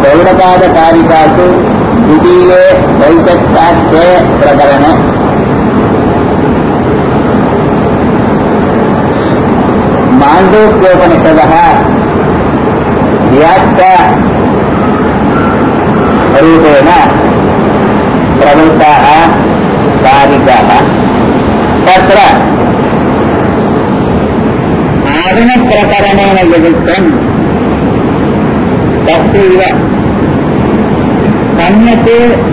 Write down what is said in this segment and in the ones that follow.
गौडपादकारिकासु द्वितीये वैतत्साख्ये प्रकरणे माण्डूक्योपनिषदः व्याख्यारूपेण प्रवृत्ताः कारिकाः तत्र आगमप्रकरणेन यदुक्तम् तस्यैव सम्यक्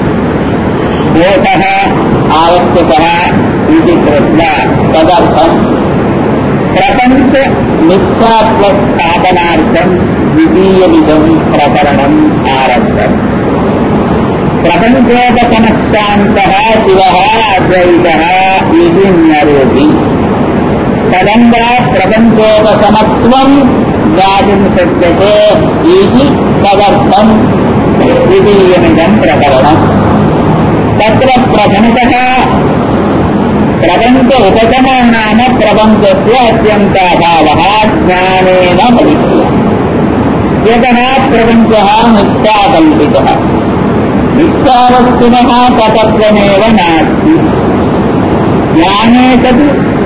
दोषः आवश्यकः इति कृत्वा तदर्थम् प्रपञ्च मिथ्यात्वस्थापनार्थम् द्वितीयविधम् प्रकरणम् आरब्धम् प्रपञ्चोपसमस्तान्तः शिवः अद्वैतः इति न्यरोति तदङ्गा प्रपञ्चोपसमत्वम् गातुम् शक्यते इति तदर्थम् द्वितीयमिदम् प्रकरणम् तत्र प्रथमतः प्रपञ्च उपशमो नाम प्रपञ्चस्य अत्यन्ताभावः ज्ञानेन भविष्यति यतः प्रपञ्चः मिथ्याकल्पितः मिथ्यावस्तुनः ततत्वमेव नास्ति ज्ञाने सति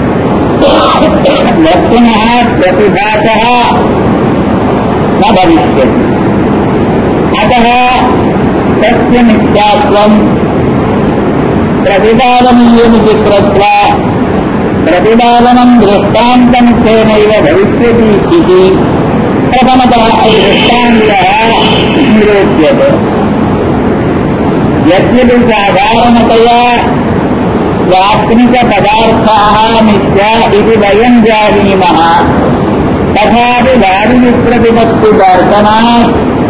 वस्तुनः प्रतिभासः न भविष्यति अतः तस्य मिथ्यात्वम् प्रतिपादनीयमिति कृत्वा प्रतिपादनं दृष्टान्तमुखेनैव भविष्यति इति प्रथमतः दृष्टान्तः निरूप्यते यद्यपि साधारणतया स्वात्मिकपदार्थाः मिथ्या इति वयं जानीमः तथापि वादिविप्रतिपत्तिदर्शनात्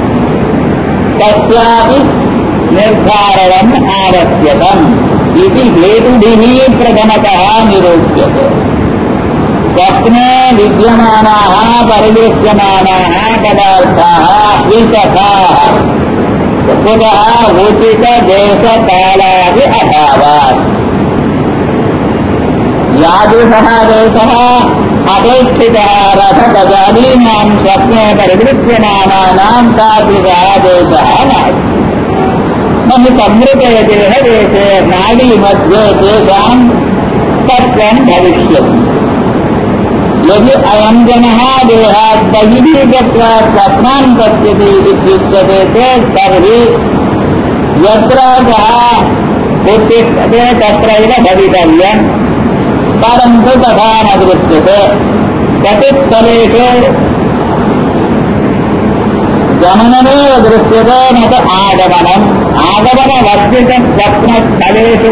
तस्यापि निर्धारणम् आवश्यकम् इति हेतुभिः प्रथमतः निरूप्यते स्वप्ने विद्यमानाः परिदृश्यमानाः पदार्थाः वितथाः कुतः उचितदेशकालादि अभावात् यादृशः देशः अपेक्षितः रथगजादीनां स्वप्ने परिदृश्यमानानां तादृशः देशः नास्ति ननु संवृतयतेः देशे नाडीमध्ये तेषां सत्त्वं भविष्यति यदि अयं जनः देहात् बहिः गत्वा स्वप्नान् पश्यति इत्युच्यते चेत् तर्हि यत्र सः उत्तिष्ठते तत्रैव भवितव्यम् परन्तु तथा न दृश्यते कतिस्थलेषु गमनमेव दृश्यते न तु आगमनम् आगमनवर्जितस्वप्नस्थलेषु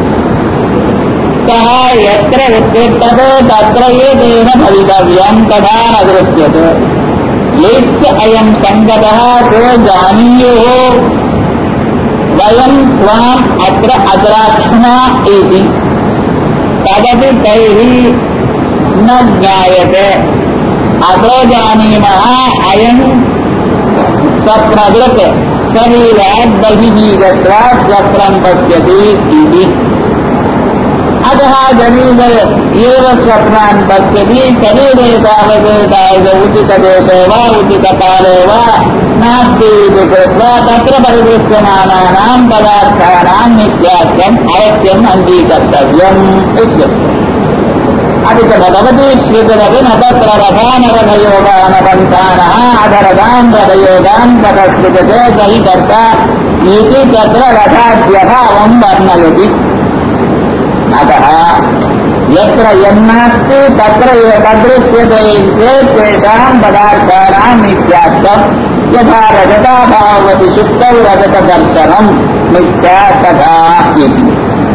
सः यत्र उत्तिष्ठते तत्र एतेन भवितव्यम् तथा न दृश्यते येश्च अयम् सङ्गतः ते जानीयुः वयम् स्वाम् अत्र अद्राक्ष्णा इति तदपि तैः न ज्ञायते अत्र जानीमः अयम् स्वप्नदृक् शरीरात् बहिः गत्वा स्वप्नं पश्यति इति अतः शरीर एव स्वप्नान् पश्यति शरीरे तावत् तावत् उचितदेशे वा उचितकाले वा नास्ति इति कृत्वा तत्र परिदृश्यमानानां पदार्थानां नित्यात्वम् अवश्यम् अङ्गीकर्तव्यम् इत्युक्तम् अपि च भगवती श्रीतरपि न तत्र रथानरथयोगानपन्थानः अधरथान् रथयोगान् ततस्कृजते स हि कर्ता इति तत्र रथाद्यभावं वर्णयति अतः यत्र यन्नास्ति तत्र एव तदृश्यते चेत् तेषां पदार्थानां नित्यात्वम् यथा रजताभावति शुक्तौ रजतदर्शनं मिथ्या तथा इति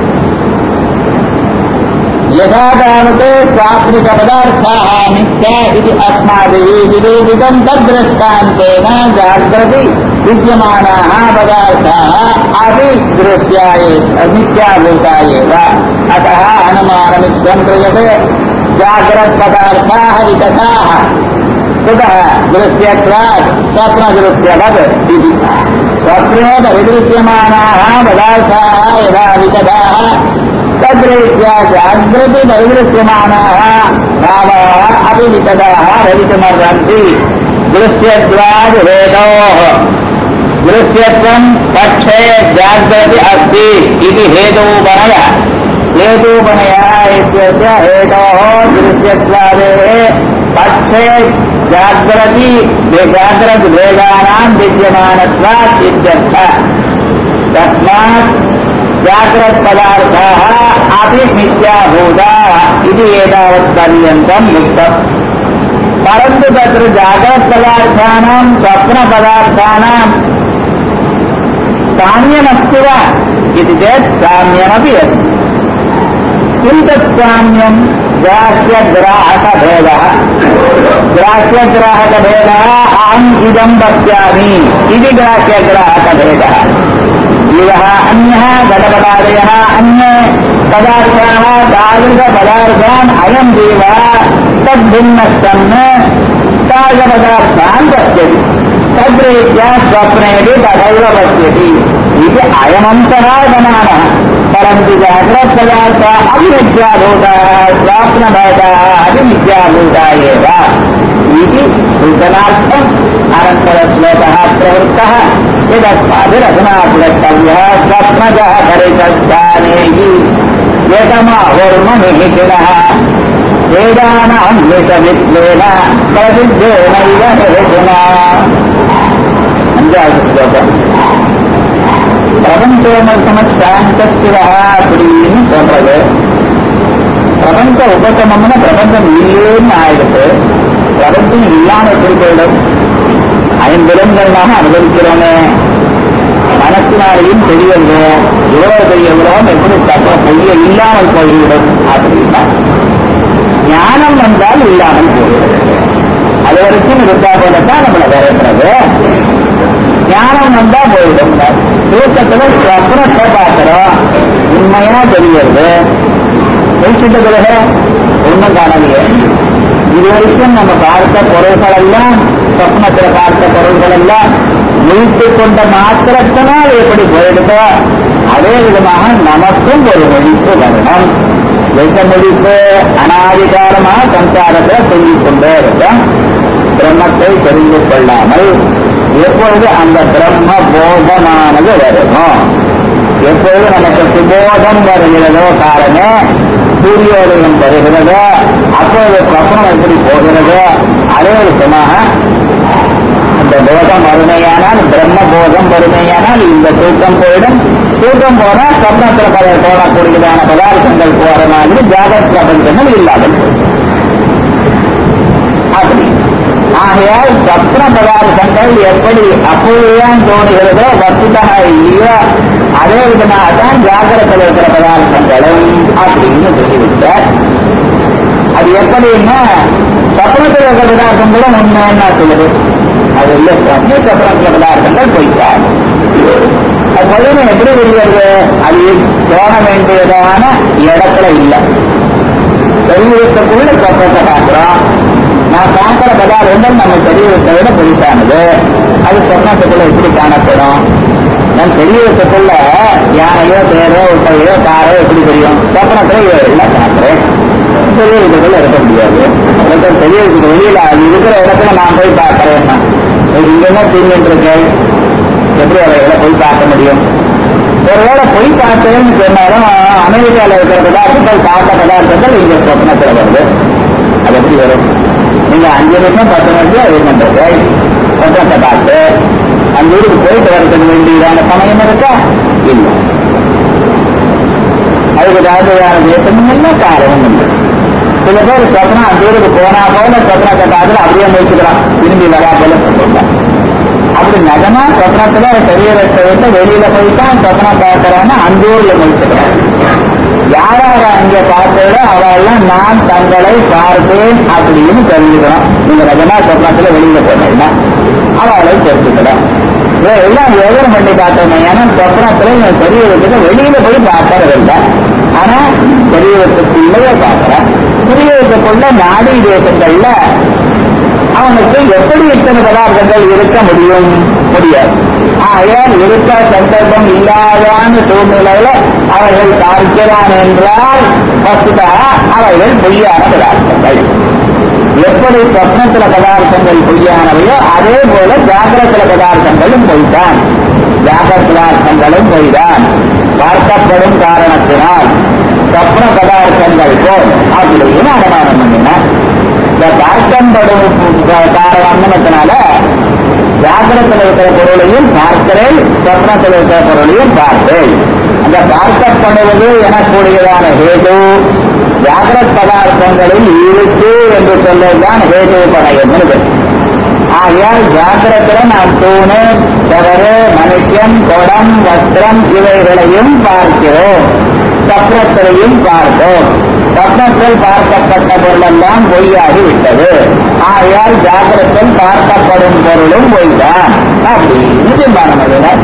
यथा तावत् स्वात्मिकपदार्थाः मिथ्या इति अस्माभिः निरूपितं तद्दृष्टान्तेन जाग्रति विद्यमानाः पदार्थाः अपि दृश्या मिथ्याभूता एव अतः अनुमानमित्यं क्रियते जाग्रत्पदार्थाः विकथाः कुतः दृश्यत्वात् स्वप्नदृश्यवत् इति स्वप्ने परिदृश्यमानाः पदार्थाः यदा विकथाः तद्रीत्या जागृति परिदृश्यमानाः भावाः अपि विकटाः भवितुमर्हन्ति दृश्यत्वाद् हेतोः दृश्यत्वं पक्षे जाग्रति अस्ति इति हेतोपनयः हेतोपनयः इत्यस्य हेतोः दृश्यत्वादेः पक्षे जाग्रति जाग्रद्भेदानां विद्यमानत्वात् इत्यर्थः तस्मात् जाग्रत्पदार्थाः अपि मिथ्याभूताः इति एतावत्पर्यन्तम् उक्तम् परन्तु तत्र जागृतपदार्थानां स्वप्नपदार्थानां साम्यमस्ति वा इति चेत् साम्यमपि अस्ति किं तत् साम्यं ग्राह्यग्राहकभेदः ग्राह्यग्राहकभेदः अहम् इदं पश्यामि इति ग्राह्यग्राहकभेदः जीवः अन्यः घटपदादयः अन्ये पदार्थाः तादृशपदार्थान् अयं जीवः तद्भिन्नः सन् तादृशपदार्थान् पश्यति तद्रीत्या स्वप्नेपि तथैव पश्यति इति अयमंशः समानः परन्तु जाग्रत्पदार्थाः अपि मिथ्याभूताः स्वप्नभूताः अपि मिथ्याभूताः एव इति सूचनार्थम् अनन्तरश्लोकः प्रवृत्तः यदस्माभिरधुना द्रष्टव्यः स्वप्नजः परितस्थाने हि यतमाहुर्मनिहितिनः वेदानां विषवित्वेन प्रसिद्धेनैव हेतुना அஞ்சாவது ஸ்லோகம் பிரபஞ்சோமசமசாந்த சிவா அப்படின்னு சொல்றது பிரபஞ்ச உபசமம்னு பிரபஞ்சம் இல்லேன்னு ஆயிடுது பிரபஞ்சம் இல்லாம எப்படி போயிடும் ஐம்புலங்கள் நாம அனுபவிக்கிறோமே மனசினாலையும் தெரியல இவ்வளவு பெரிய உலகம் எப்படி தப்ப பொய்ய இல்லாமல் போய்விடும் அப்படின்னா ஞானம் வந்தால் இல்லாமல் போய்விடும் அது வரைக்கும் இருந்தா போலத்தான் நம்மளை விரட்டுறது ஞானம் வந்தா போயிடும் தூக்கத்துல ஸ்வப்னத்தை பார்க்கிறோம் உண்மையா தெரியுது வெளிச்சிட்ட பிறகு ஒண்ணும் காணலையே இது வரைக்கும் நம்ம பார்த்த பொருள்கள் எல்லாம் சொப்னத்துல பார்த்த பொருள்கள் எல்லாம் விழித்துக் கொண்ட மாத்திரத்தினால் எப்படி போயிடுதோ அதே விதமாக நமக்கும் ஒரு விழிப்பு வரணும் வெட்ட முடிப்பு அனாதிகாரமாக சம்சாரத்தில் தொங்கிக் கொண்டே இருக்கும் பிரம்மத்தை தெரிந்து கொள்ளாமல் எப்பொழுது அந்த பிரம்ம போதமானது வருமோ எப்பொழுது நமக்கு சுபோதம் வருகிறதோ காரணமே சூரியோதயம் வருகிறதோ அப்பொழுது ஸ்வப்னம் எப்படி போகிறதோ அதே விதமாக இந்த போதம் வறுமையானால் பிரம்ம போதம் வறுமையானால் இந்த தூக்கம் போயிடும் தூக்கம் போனால் ஸ்வப்னத்தில் பல தோணக்கூடியதான பதார்த்தங்கள் போற மாதிரி ஜாகத் பிரபஞ்சங்கள் இல்லாமல் போயிடும் அப்படி ஆகையால் சப்ன பதார்த்தங்கள் எப்படி அப்பொழுதுதான் தோணுகிறதோ வஸ்துதாக இல்லையோ அதே விதமாகத்தான் ஜாகிரத்தில் இருக்கிற பதார்த்தங்களும் அப்படின்னு சொல்லிவிட்டார் அது எப்படின்னா சப்னத்தில் இருக்கிற பதார்த்தங்களும் உண்மைன்னா சொல்லுது அது இல்லை சுவாமி சப்னத்தில் பதார்த்தங்கள் போய்த்தார் அது பொழுது எப்படி தெரியாது அது தோண வேண்டியதான இடத்துல இல்லை சரீரத்துக்குள்ள சப்னத்தை பார்க்கிறோம் நான் பார்க்கிற பதார்த்தங்கள் நம்ம சரீரத்தை விட பெருசானது அது சொப்னத்துக்குள்ள எப்படி காணப்படும் நம் சரீரத்துக்குள்ள யானையோ தேரோ ஒட்டையோ காரோ எப்படி தெரியும் சொப்னத்துல எல்லாம் பார்க்கிறேன் சரீரத்துக்குள்ள இருக்க முடியாது ஒருத்தர் சரீரத்துக்கு வெளியில அது இருக்கிற இடத்துல நான் போய் பார்க்கிறேன்னா இங்கன்னா தூங்கிட்டு இருக்கேன் எப்படி அவைகளை போய் பார்க்க முடியும் ஒருவேளை போய் பார்த்தேன்னு சொன்னாலும் அமெரிக்காவில் இருக்கிற பதார்த்தங்கள் பார்த்த பதார்த்தங்கள் இங்க சொப்னத்தில் வருது அது எப்படி வரும் நீங்க அஞ்சு நிமிஷம் பத்து நிமிஷம் இது பண்றது சொப்னத்தை பார்த்து அந்த ஊருக்கு போயிட்டு வரதுக்கு வேண்டியதான சமயம் இருக்கா இல்லை அதுக்கு தகுதியான தேசமும் இல்லை காலமும் இல்லை சில பேர் சொப்னம் அந்த ஊருக்கு போனா போல சொப்னத்தை பார்த்துட்டு அப்படியே முடிச்சுக்கலாம் திரும்பி வரா போல சொல்லுவாங்க அப்படி நகமா சொப்னத்துல சரீரத்தை விட்டு வெளியில போயிட்டான் சொப்னம் பார்க்கறான்னு அந்த ஊர்ல முடிச்சுக்கிறான் யாராக அங்கே பார்த்ததோ அவெல்லாம் நான் தங்களை பார்த்தேன் அப்படின்னு தெரிஞ்சுக்கணும் நீங்க ரஜனா சொப்னத்துல வெளியில போனீங்கன்னா அவளை தெரிஞ்சுக்கணும் எல்லாம் விவரம் பண்ணி பார்த்தோமே ஏன்னா சொப்னத்துல இவன் சரீரத்துக்கு வெளியில போய் பார்க்கறதில்லை ஆனா சரீரத்துக்குள்ளேயே பார்க்கறான் சரீரத்துக்குள்ள நாடி தேசங்கள்ல அவனுக்கு எப்படி இத்தனை பதார்த்தங்கள் இருக்க முடியும் முடியாது ஆகையால் இருக்க சந்தர்ப்பம் இல்லாதான சூழ்நிலையில அவர்கள் பார்க்கிறான் என்றால் வஸ்துதா அவைகள் பொய்யான பதார்த்தங்கள் எப்படி சொப்னத்துல பதார்த்தங்கள் பொய்யானவையோ அதே போல ஜாகிரத்துல பதார்த்தங்களும் பொய்தான் ஜாகிரதார்த்தங்களும் பொய்தான் பார்க்கப்படும் காரணத்தினால் சொப்ன பதார்த்தங்கள் போல் அப்படின்னு அனுமானம் பண்ணினார் இந்த பார்க்கப்படும் காரணம்னு ஜாகிரத்தில் இருக்கிற பொருளையும் பார்க்கிறேன் சொப்னத்தில் இருக்கிற பொருளையும் பார்த்தேன் அந்த பார்க்கப்படுவது எனக்கூடியதான ஹேது ஜாகிரத் பதார்த்தங்களில் இருக்கு என்று சொல்வதுதான் ஹேது பணயம் ஆகையால் ஜாகிரத்துல நாம் தூணு செவரு மனுஷன் குடம் வஸ்திரம் இவைகளையும் பார்க்கிறோம் சப்னத்திலையும் பார்த்தோம் சப்னத்தில் பார்க்கப்பட்ட பொருளெல்லாம் பொய்யாகி விட்டது ஆகையால் ஜாகிரத்தில் பார்க்கப்படும் பொருளும் பொய்தான் அப்படின்னு தீர்மானம் பண்ணினார்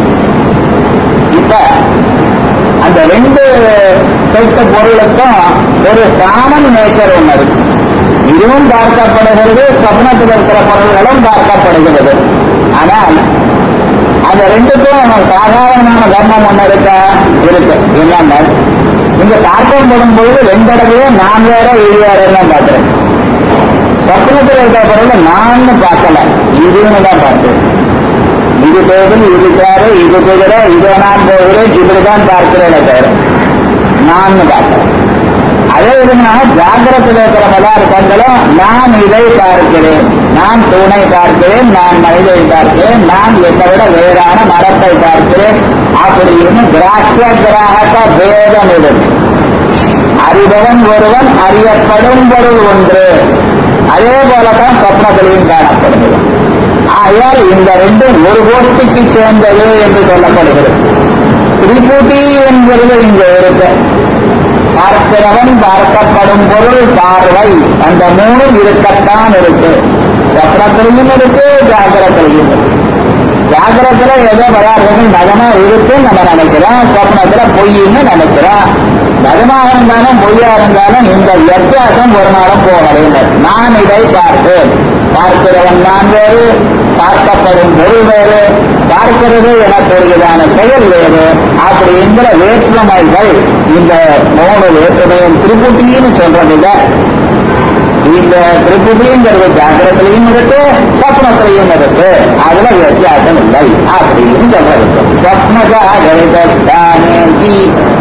இப்ப அந்த ரெண்டு செட்டு பொருளுக்கும் ஒரு காமன் நேச்சர் ஒன்று இருக்கு இதுவும் பார்க்கப்படுகிறது சொப்னத்தில் இருக்கிற பொருள்களும் பார்க்கப்படுகிறது ஆனால் அந்த ரெண்டுக்கும் சாதாரணமான தர்மம் ஒண்ணு இருக்கா இருக்கு என்னன்னா இங்க பார்க்கப்படும் பொழுது ரெண்டு இடத்துலயே நான் வேற இது வேற தான் பார்க்கிறேன் சொப்னத்தில் இருக்கிற பொருள் நான் பார்க்கல இதுன்னு தான் பார்த்தேன் இது டேபிள் இது சேரு இது குதிரை இதோ நான் போகிறேன் இப்படிதான் பார்க்கிறேன் தவிர நான் பார்க்கிறேன் அதே விதமாக ஜாகிரத்தில் இருக்கிற பதார்த்தங்களும் நான் இதை பார்க்கிறேன் நான் தூணை பார்க்கிறேன் நான் மனிதை பார்க்கிறேன் நான் என்னை விட வேறான மரத்தை பார்க்கிறேன் அப்படின்னு கிராக்கிய கிராகத்த பேதம் இருக்கு அறிபவன் ஒருவன் அறியப்படும் பொருள் ஒன்று அதே போலதான் சொப்னத்திலையும் காணப்படுகிறது ஆகையால் இந்த ரெண்டும் ஒரு கோஷ்டிக்கு சேர்ந்தது என்று சொல்லப்படுகிறது திரிபுட்டி என்கிறது இங்க இருக்கு பார்க்கிறவன் பார்க்கப்படும் பொருள் பார்வை அந்த மூணும் இருக்கத்தான் இருக்கு சொப்னத்திலையும் இருக்கு ஜாகிரத்திலையும் இருக்கு ஜாகிரத்துல ஏதோ பதார்த்தங்கள் நகமா இருக்குன்னு நம்ம நினைக்கிறோம் சொப்னத்துல பொய்ன்னு நினைக்கிறோம் நகமாக இருந்தாலும் பொய்யா இருந்தாலும் இந்த வித்தியாசம் ஒரு நாளும் போகவில்லை நான் இதை பார்த்தேன் பார்க்கிறவன் நான் வேறு பார்க்கப்படும் பொருள் வேறு பார்க்கிறது எனக்கூடியதான செயல் வேறு அப்படிங்கிற வேற்றுமைகள் இந்த மூணு வேற்றுமையும் திருப்புட்டின்னு சொல்றதில்லை இந்த திருப்புட்டிங்கிறது ஜாக்கிரத்திலையும் இருக்கு சொப்னத்திலையும் இருக்கு அதுல வித்தியாசம் இல்லை அப்படின்னு சொல்றது சொப்ன ஜாகிரதானி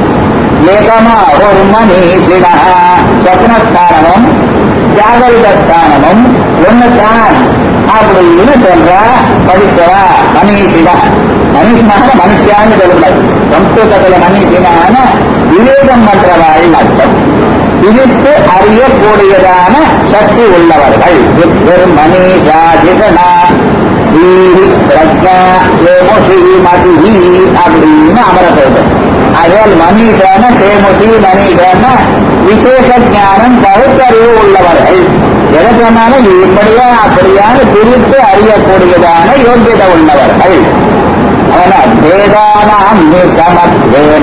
ஏகமா ஒரு மனிதினா சொப்னஸ்தானமும் ஜாகரிதஸ்தானமும் ஒண்ணுதான் அப்படின்னு சொல்ற படிக்கிறா மனிதினா மனுஷனான மனுஷியான்னு சொல்லக்கூடாது சம்ஸ்கிருதத்துல மனிதனான விவேகம் பண்றவாள் அர்த்தம் விதித்து அறியக்கூடியதான சக்தி உள்ளவர்கள் வெறும் மனிஷாஜிகனா வீரி பிரஜா சேமுஷி மதி அப்படின்னு அமர சொல்றோம் ஆகையால் மனிதன சேமுஷி மனிதன விசேஷ ஞானம் பகுத்தறிவு உள்ளவர்கள் எதை சொன்னாலும் இது இப்படியா அப்படியான்னு பிரித்து அறியக்கூடியதான யோக்கியதை உள்ளவர்கள் அதனால் வேதானாம் சமத்வேன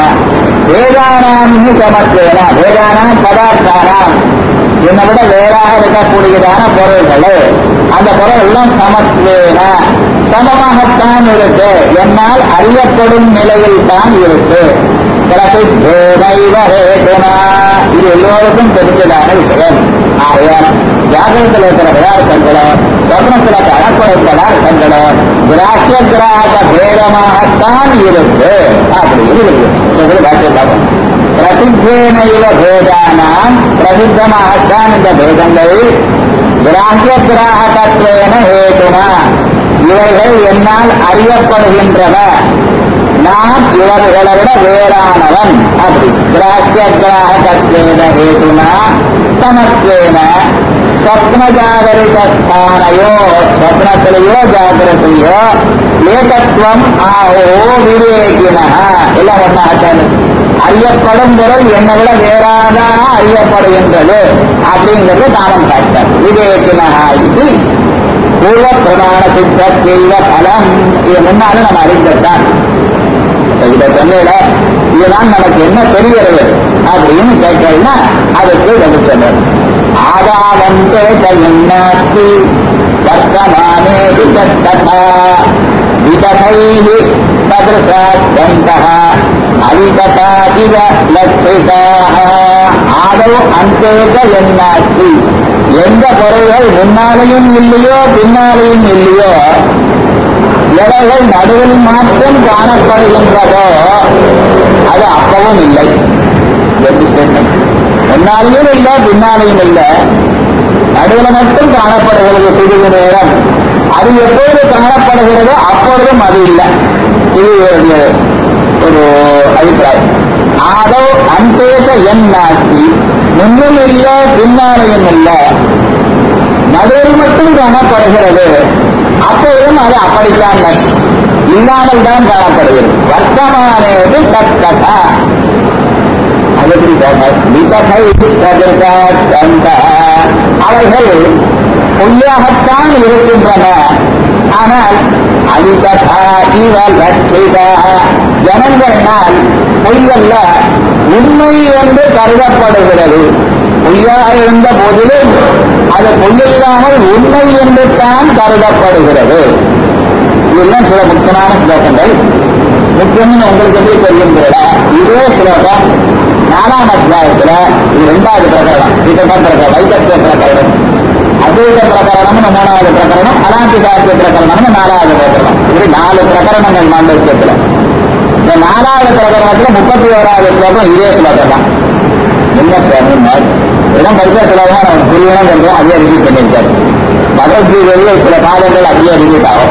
வேதானாம் சமத்வேன வேதானாம் பதார்த்தானாம் என்னை விட வேறாக இருக்கக்கூடியதான பொருள்கள் அந்த பொருள் எல்லாம் சமத்வேன சமமாகத்தான் இருக்கு என்னால் அறியப்படும் நிலையில் தான் இருக்கு இது எல்லோருக்கும் தெரிஞ்சதான விஷயம் ஆகையால் ஜாகிரத்தில் இருக்கிற பதார்த்தங்களும் சொப்னத்தில் காணப்படும் பதார்த்தங்களும் கிராக்கிய கிராக பேதமாகத்தான் இருக்கு அப்படின்னு இருக்கு பாக்கியம் பார்ப்போம் பிரசித்தேன இவ பேதானாம் பிரசித்தமாகத்தான் இந்த பேதங்கள் கிராகிய கிராகத்வேன ஹேதுமா இவைகள் என்னால் அறியப்படுகின்றன நான் இவர்களை விட வேறானவன் அப்படி கிராக்கிய கிராகத்வேன ஹேதுனா சமத்வேன ஸ்வப்ன ஜாகரித ஸ்தானையோ ஸ்வப்னத்திலேயோ ஜாகிரத்திலேயோ ஏகத்துவம் ஆஹோ விவேகின எல்லாம் ஒன்னாகத்தான் அறியப்படும் பொருள் என்னை விட வேறாதான் அறியப்படுகின்றது அப்படிங்கிறது தானம் காட்டார் விவேகினஹா இது பூர்வ பிரமாண சித்த செய்வ பலம் இது முன்னால நம்ம அறிந்ததான் இதை சொன்னேல இதுதான் நமக்கு என்ன தெரிகிறது அப்படின்னு கேட்கறதுனா அதுக்கு பதில் சொல்றது ஆதாவந்தே நாஸ்தி வர்த்தமானே விதத்ததா விததைः சதృశాः सन्तः अविगतादिव लक्षिताः आदौ अन्ते च यन्नास्ति எந்த பொருள்கள் முன்னாலேயும் இல்லையோ பின்னாலேயும் இல்லையோ எவைகள் நடுவில் மாற்றம் காணப்படுகின்றதோ அது அப்பவும் இல்லை எப்படி statement? முன்னாலேயும் இல்லை பின்னாலேயும் இல்லை நடுவில் மட்டும் காணப்படுகிறது சிறிது நேரம் அது எப்பொழுது காணப்படுகிறதோ அப்பொழுதும் அது இல்லை இது இவருடைய ஒரு அபிப்பிராயம் ஆதோ அந்தேச என் நாஸ்தி முன்னும் இல்லை பின்னாலையும் இல்லை நடுவில் மட்டும் காணப்படுகிறது அப்பொழுதும் அது அப்படித்தான் இல்லை. இல்லாமல் தான் காணப்படுகிறது வர்த்தமானது தத்ததா அது எப்படி சொன்னார்? விதகை சதசா சந்த. அவைகள் பொய்யாகத்தான் இருக்கின்றன ஆனால் அதிகதா இவ லட்சிதா ஜனங்களால் பொய்யல்ல உண்மை என்று கருதப்படுகிறது பொய்யாக இருந்த போதிலும் அது பொய்யில்லாமல் உண்மை என்று தான் கருதப்படுகிறது இதெல்லாம் சில முக்கியமான ஸ்லோகங்கள் முக்கியம்னு உங்களுக்கு எப்படி தெரியுங்கிறதா இதே ஸ்லோகம் நாலாம் அத்தியாயத்துல இது ரெண்டாவது பிரகரணம் இதுதான் பிரகரணம் வைத்திய பிரகரணம் அத்வைத பிரகரணம்னு மூணாவது பிரகரணம் அனாந்தி சாத்திய பிரகரணம்னு நாலாவது பிரகரணம் இப்படி நாலு பிரகரணங்கள் மாண்டவியத்துல இந்த நாலாவது பிரகரணத்துல முப்பத்தி ஓராவது ஸ்லோகம் இதே ஸ்லோகம் தான் என்ன ஸ்லோகம் இடம் படித்த ஸ்லோகமா நமக்கு புரியணும் கொஞ்சம் அதே ரிப்பீட் பண்ணியிருக்காரு பகவத்கீதையில சில பாடங்கள் அப்படியே ரிப்பீட் ஆகும்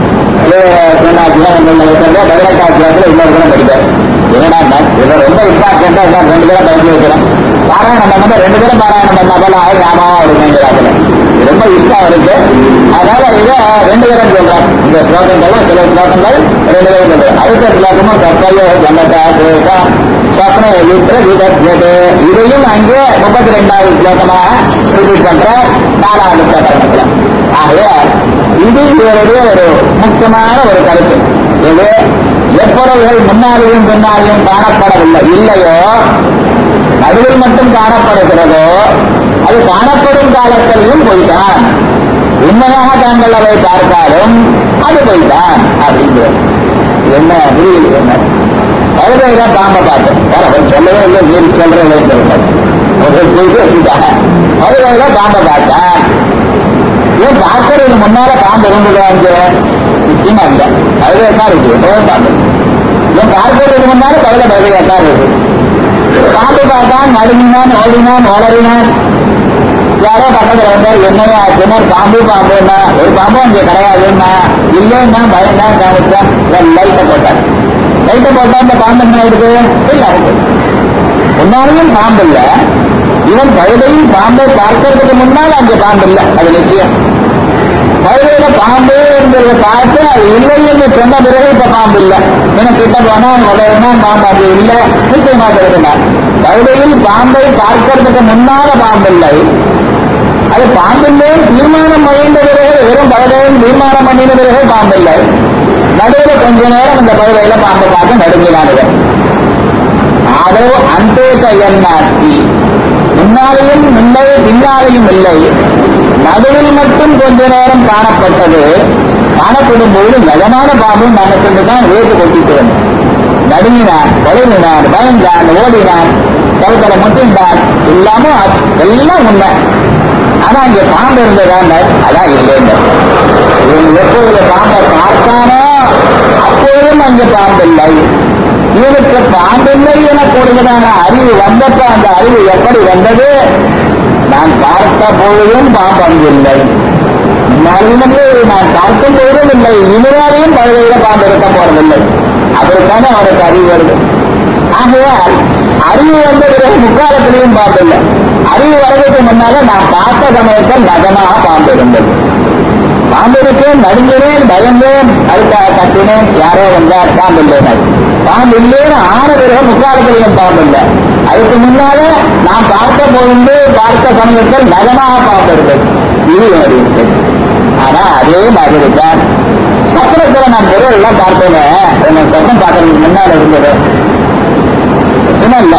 பதினெட்டாத்தியாயத்துல இன்னொரு தினம் படிப்பார் என்னடா இதை ரொம்ப இம்பார்ட்டண்டா இன்னும் ரெண்டு பேரும் படிச்சு வைக்கிறோம் பாராயணம் பண்ணாம ரெண்டு பேரும் பாராயணம் பண்ணா போல ஆகும் ஞாபகம் இருக்குங்கிறாங்க இது ரொம்ப இஷ்டம் இருக்கு அதனால இதை ரெண்டு பேரும் சொல்றேன் இந்த ஸ்லோகங்களும் சில ஸ்லோகங்கள் ரெண்டு பேரும் சொல்றேன் அடுத்த ஸ்லோகமும் சத்தையோ ஜனதா தேசா ஸ்வப்ன வித்ர விதத்யதே இதையும் அங்கே முப்பத்தி ரெண்டாவது ஸ்லோகமாக ரிப்பீட் பண்ற நாலாவது பிரகரணத்துல ஆகையால் இது இவருடைய ஒரு முக்கியமான ஒரு கருத்து இது எப்பொருள்கள் முன்னாலேயும் பின்னாலேயும் காணப்படவில்லை இல்லையோ நடுவில் மட்டும் காணப்படுகிறதோ அது காணப்படும் காலத்திலையும் பொய்தான் உண்மையாக தாங்கள் அதை பார்த்தாலும் அது பொய்தான் அப்படிங்கிறது என்ன புரியுது என்ன பழுதையில பாம்பை பார்த்தேன் சார் அவன் சொல்லவே இல்லை நீர் சொல்றேன் அவர்கள் போயிட்டு வச்சுட்டாங்க பழுதையில பாம்பை பார்த்தேன் ஏன் பார்க்கறதுக்கு முன்னால பாம்பு இருந்துடாங்க நிச்சயமா இல்லை பழுதையா தான் இருக்கு எப்பவும் பாம்பு ஏன் பார்க்கறதுக்கு முன்னால பழுத பழுதையா தான் இருக்கு பாம்பு பார்த்தான் நடுங்கினான் ஓடினான் வளரினான் யாரோ பக்கத்துல வந்தார் என்னையா ஆச்சுன்னா பாம்பு பாம்புன்னா ஒரு பாம்பு அங்கே கிடையாதுன்னா இல்லைன்னா பயந்தான் காமிச்சான் லைட்டை போட்டான் லைட்டை போட்டா இந்த பாம்பு என்ன ஆயிடுது இல்ல முன்னாலேயும் பாம்பு இல்ல இவன் பழுதையில் பாம்பை பார்க்கறதுக்கு முன்னால் அங்கே பாம்பு இல்லை அது நிச்சயம் பழுதையில பாம்பு என்பதை பார்த்து அது இல்லை என்று சொன்ன பிறகு இப்ப பாம்பு இல்லை ஏன்னா கிட்ட போனா உதவினா பாம்பு அது இல்லை நிச்சயமா இருக்கிறார் பழுதையில் பாம்பை பார்க்கறதுக்கு முன்னால பாம்பு இல்லை அது பாம்பில்லை தீர்மானம் பண்ணின்ற பிறகு வெறும் பழுதையும் தீர்மானம் பண்ணின பிறகு பாம்பு இல்லை நடுவில் கொஞ்ச நேரம் இந்த பழுதையில பாம்பை பார்த்து நடுங்கினானுகள் ஆதோ அந்தேச என்னாஸ்தி முன்னாலேயும் இல்லை பின்னாலேயும் இல்லை நடுவில் மட்டும் கொஞ்ச நேரம் காணப்பட்டது காணப்படும் பொழுது நிஜமான பாம்பு மனசுக்கு தான் வேட்டு கொட்டிட்டு வந்தது நடுங்கினான் பழுவினான் பயந்தான் ஓடினான் கழுத்தல முட்டின்றான் எல்லாமும் ஆச்சு. எல்லாம் உண்மை ஆனா இங்க பாம்பு இருந்ததாங்க அதான் இல்லைங்க இவன் எப்பொழுது பாம்பை பார்த்தானோ அப்பொழுதும் அங்கே பாம்பு இல்லை இவனுக்கு பாம்பில்லை என கூடுதலான அறிவு வந்தப்ப அந்த அறிவு எப்படி வந்தது நான் பார்த்த பொழுதும் பாம்பு அங்கில்லை மறுநந்து நான் பார்க்கும் பொழுதும் இல்லை இனிமேலையும் பழுதையில பாம்பு இருக்க போறதில்லை அதற்கான அவனுக்கு அறிவு வருது ஆகையால் அறிவு வந்த பிறகு முக்காலத்திலையும் பாம்பு இல்லை அறிவு வர்றதுக்கு முன்னால நான் பார்த்த சமயத்தில் நகமாக பாம்பு இருந்தது பாம்பு இருக்கு நடுங்கினேன் பயந்தேன் அடுத்த கட்டினேன் யாரோ வந்தார் பாம்பு இல்லைனார் பாம்பு இல்லைன்னு ஆன பிறகு முக்காலத்திலையும் பாம்பு இல்லை அதுக்கு முன்னால நான் பார்த்த பொழுது பார்த்த சமயத்தில் நகமாக பாம்பு இருந்தது இது என்னுடைய விஷயம். ஆனா அதே மாதிரி தான் சக்கரத்துல நான் பொருள் எல்லாம் பார்த்தேன் என்ன சொப்பம் பார்க்கறதுக்கு முன்னால இருந்தது சும்மா இல்லை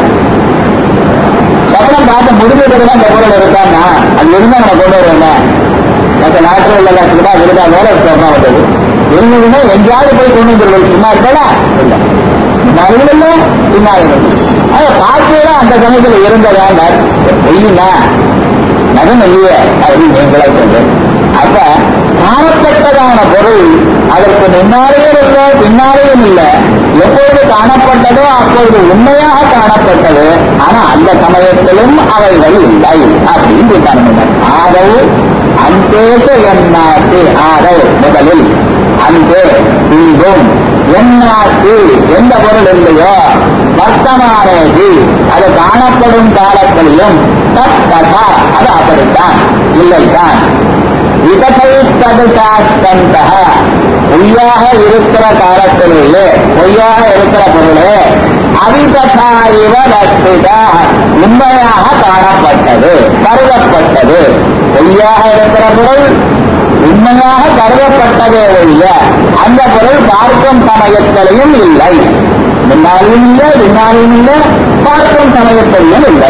சக்கரம் பார்த்து முடிஞ்ச பிறகுதான் இந்த பொருள் இருக்கான்னா அது இருந்தா நம்ம கொண்டு வருவோம் மற்ற நாட்டில் உள்ள லட்சம் ரூபாய் இருந்தா வேலை சொப்பம் வந்தது இருந்ததுன்னா எங்கேயாவது போய் கொண்டு வந்துருவது சும்மா இருக்கலாம் இல்லை முன்னாலும் இல்லை பின்னாலும் இல்லை அதை பார்க்கல அந்த சமயத்தில் இருந்ததா பொய்யுமா நகம் இல்லையே அப்படின்னு நீங்களே சொல்றேன் அப்ப காணப்பட்டதான பொருள் அதற்கு முன்னாலேயும் இல்லை பின்னாலேயும் இல்லை எப்பொழுது காணப்பட்டதோ அப்பொழுது உண்மையாக காணப்பட்டது ஆனா அந்த சமயத்திலும் அவைகள் இல்லை அப்படின்னு இருக்காங்க ஆதவு அந்தேக என்னாத்து ஆதவ் முதலில் அந்தே பின்பும் என்னாத்து எந்த பொருள் இல்லையோ வர்த்தமானது அது காணப்படும் காலத்திலையும் தத் ததா அது அப்படித்தான் இல்லைத்தான் விதத்தை சதுசாஸ்தந்த பொய்யாக இருக்கிற காலத்திலேயே பொய்யாக இருக்கிற பொருளே அவிததா இவ வஸ்துதா உண்மையாக காணப்பட்டது கருதப்பட்டது பொய்யாக இருக்கிற பொருள் உண்மையாக கருதப்பட்டதே ஒழிய அந்த பொருள் பார்க்கும் சமயத்திலையும் இல்லை முன்னாலும் இல்லை பின்னாலும் இல்லை பார்க்கும் சமயத்திலையும் இல்லை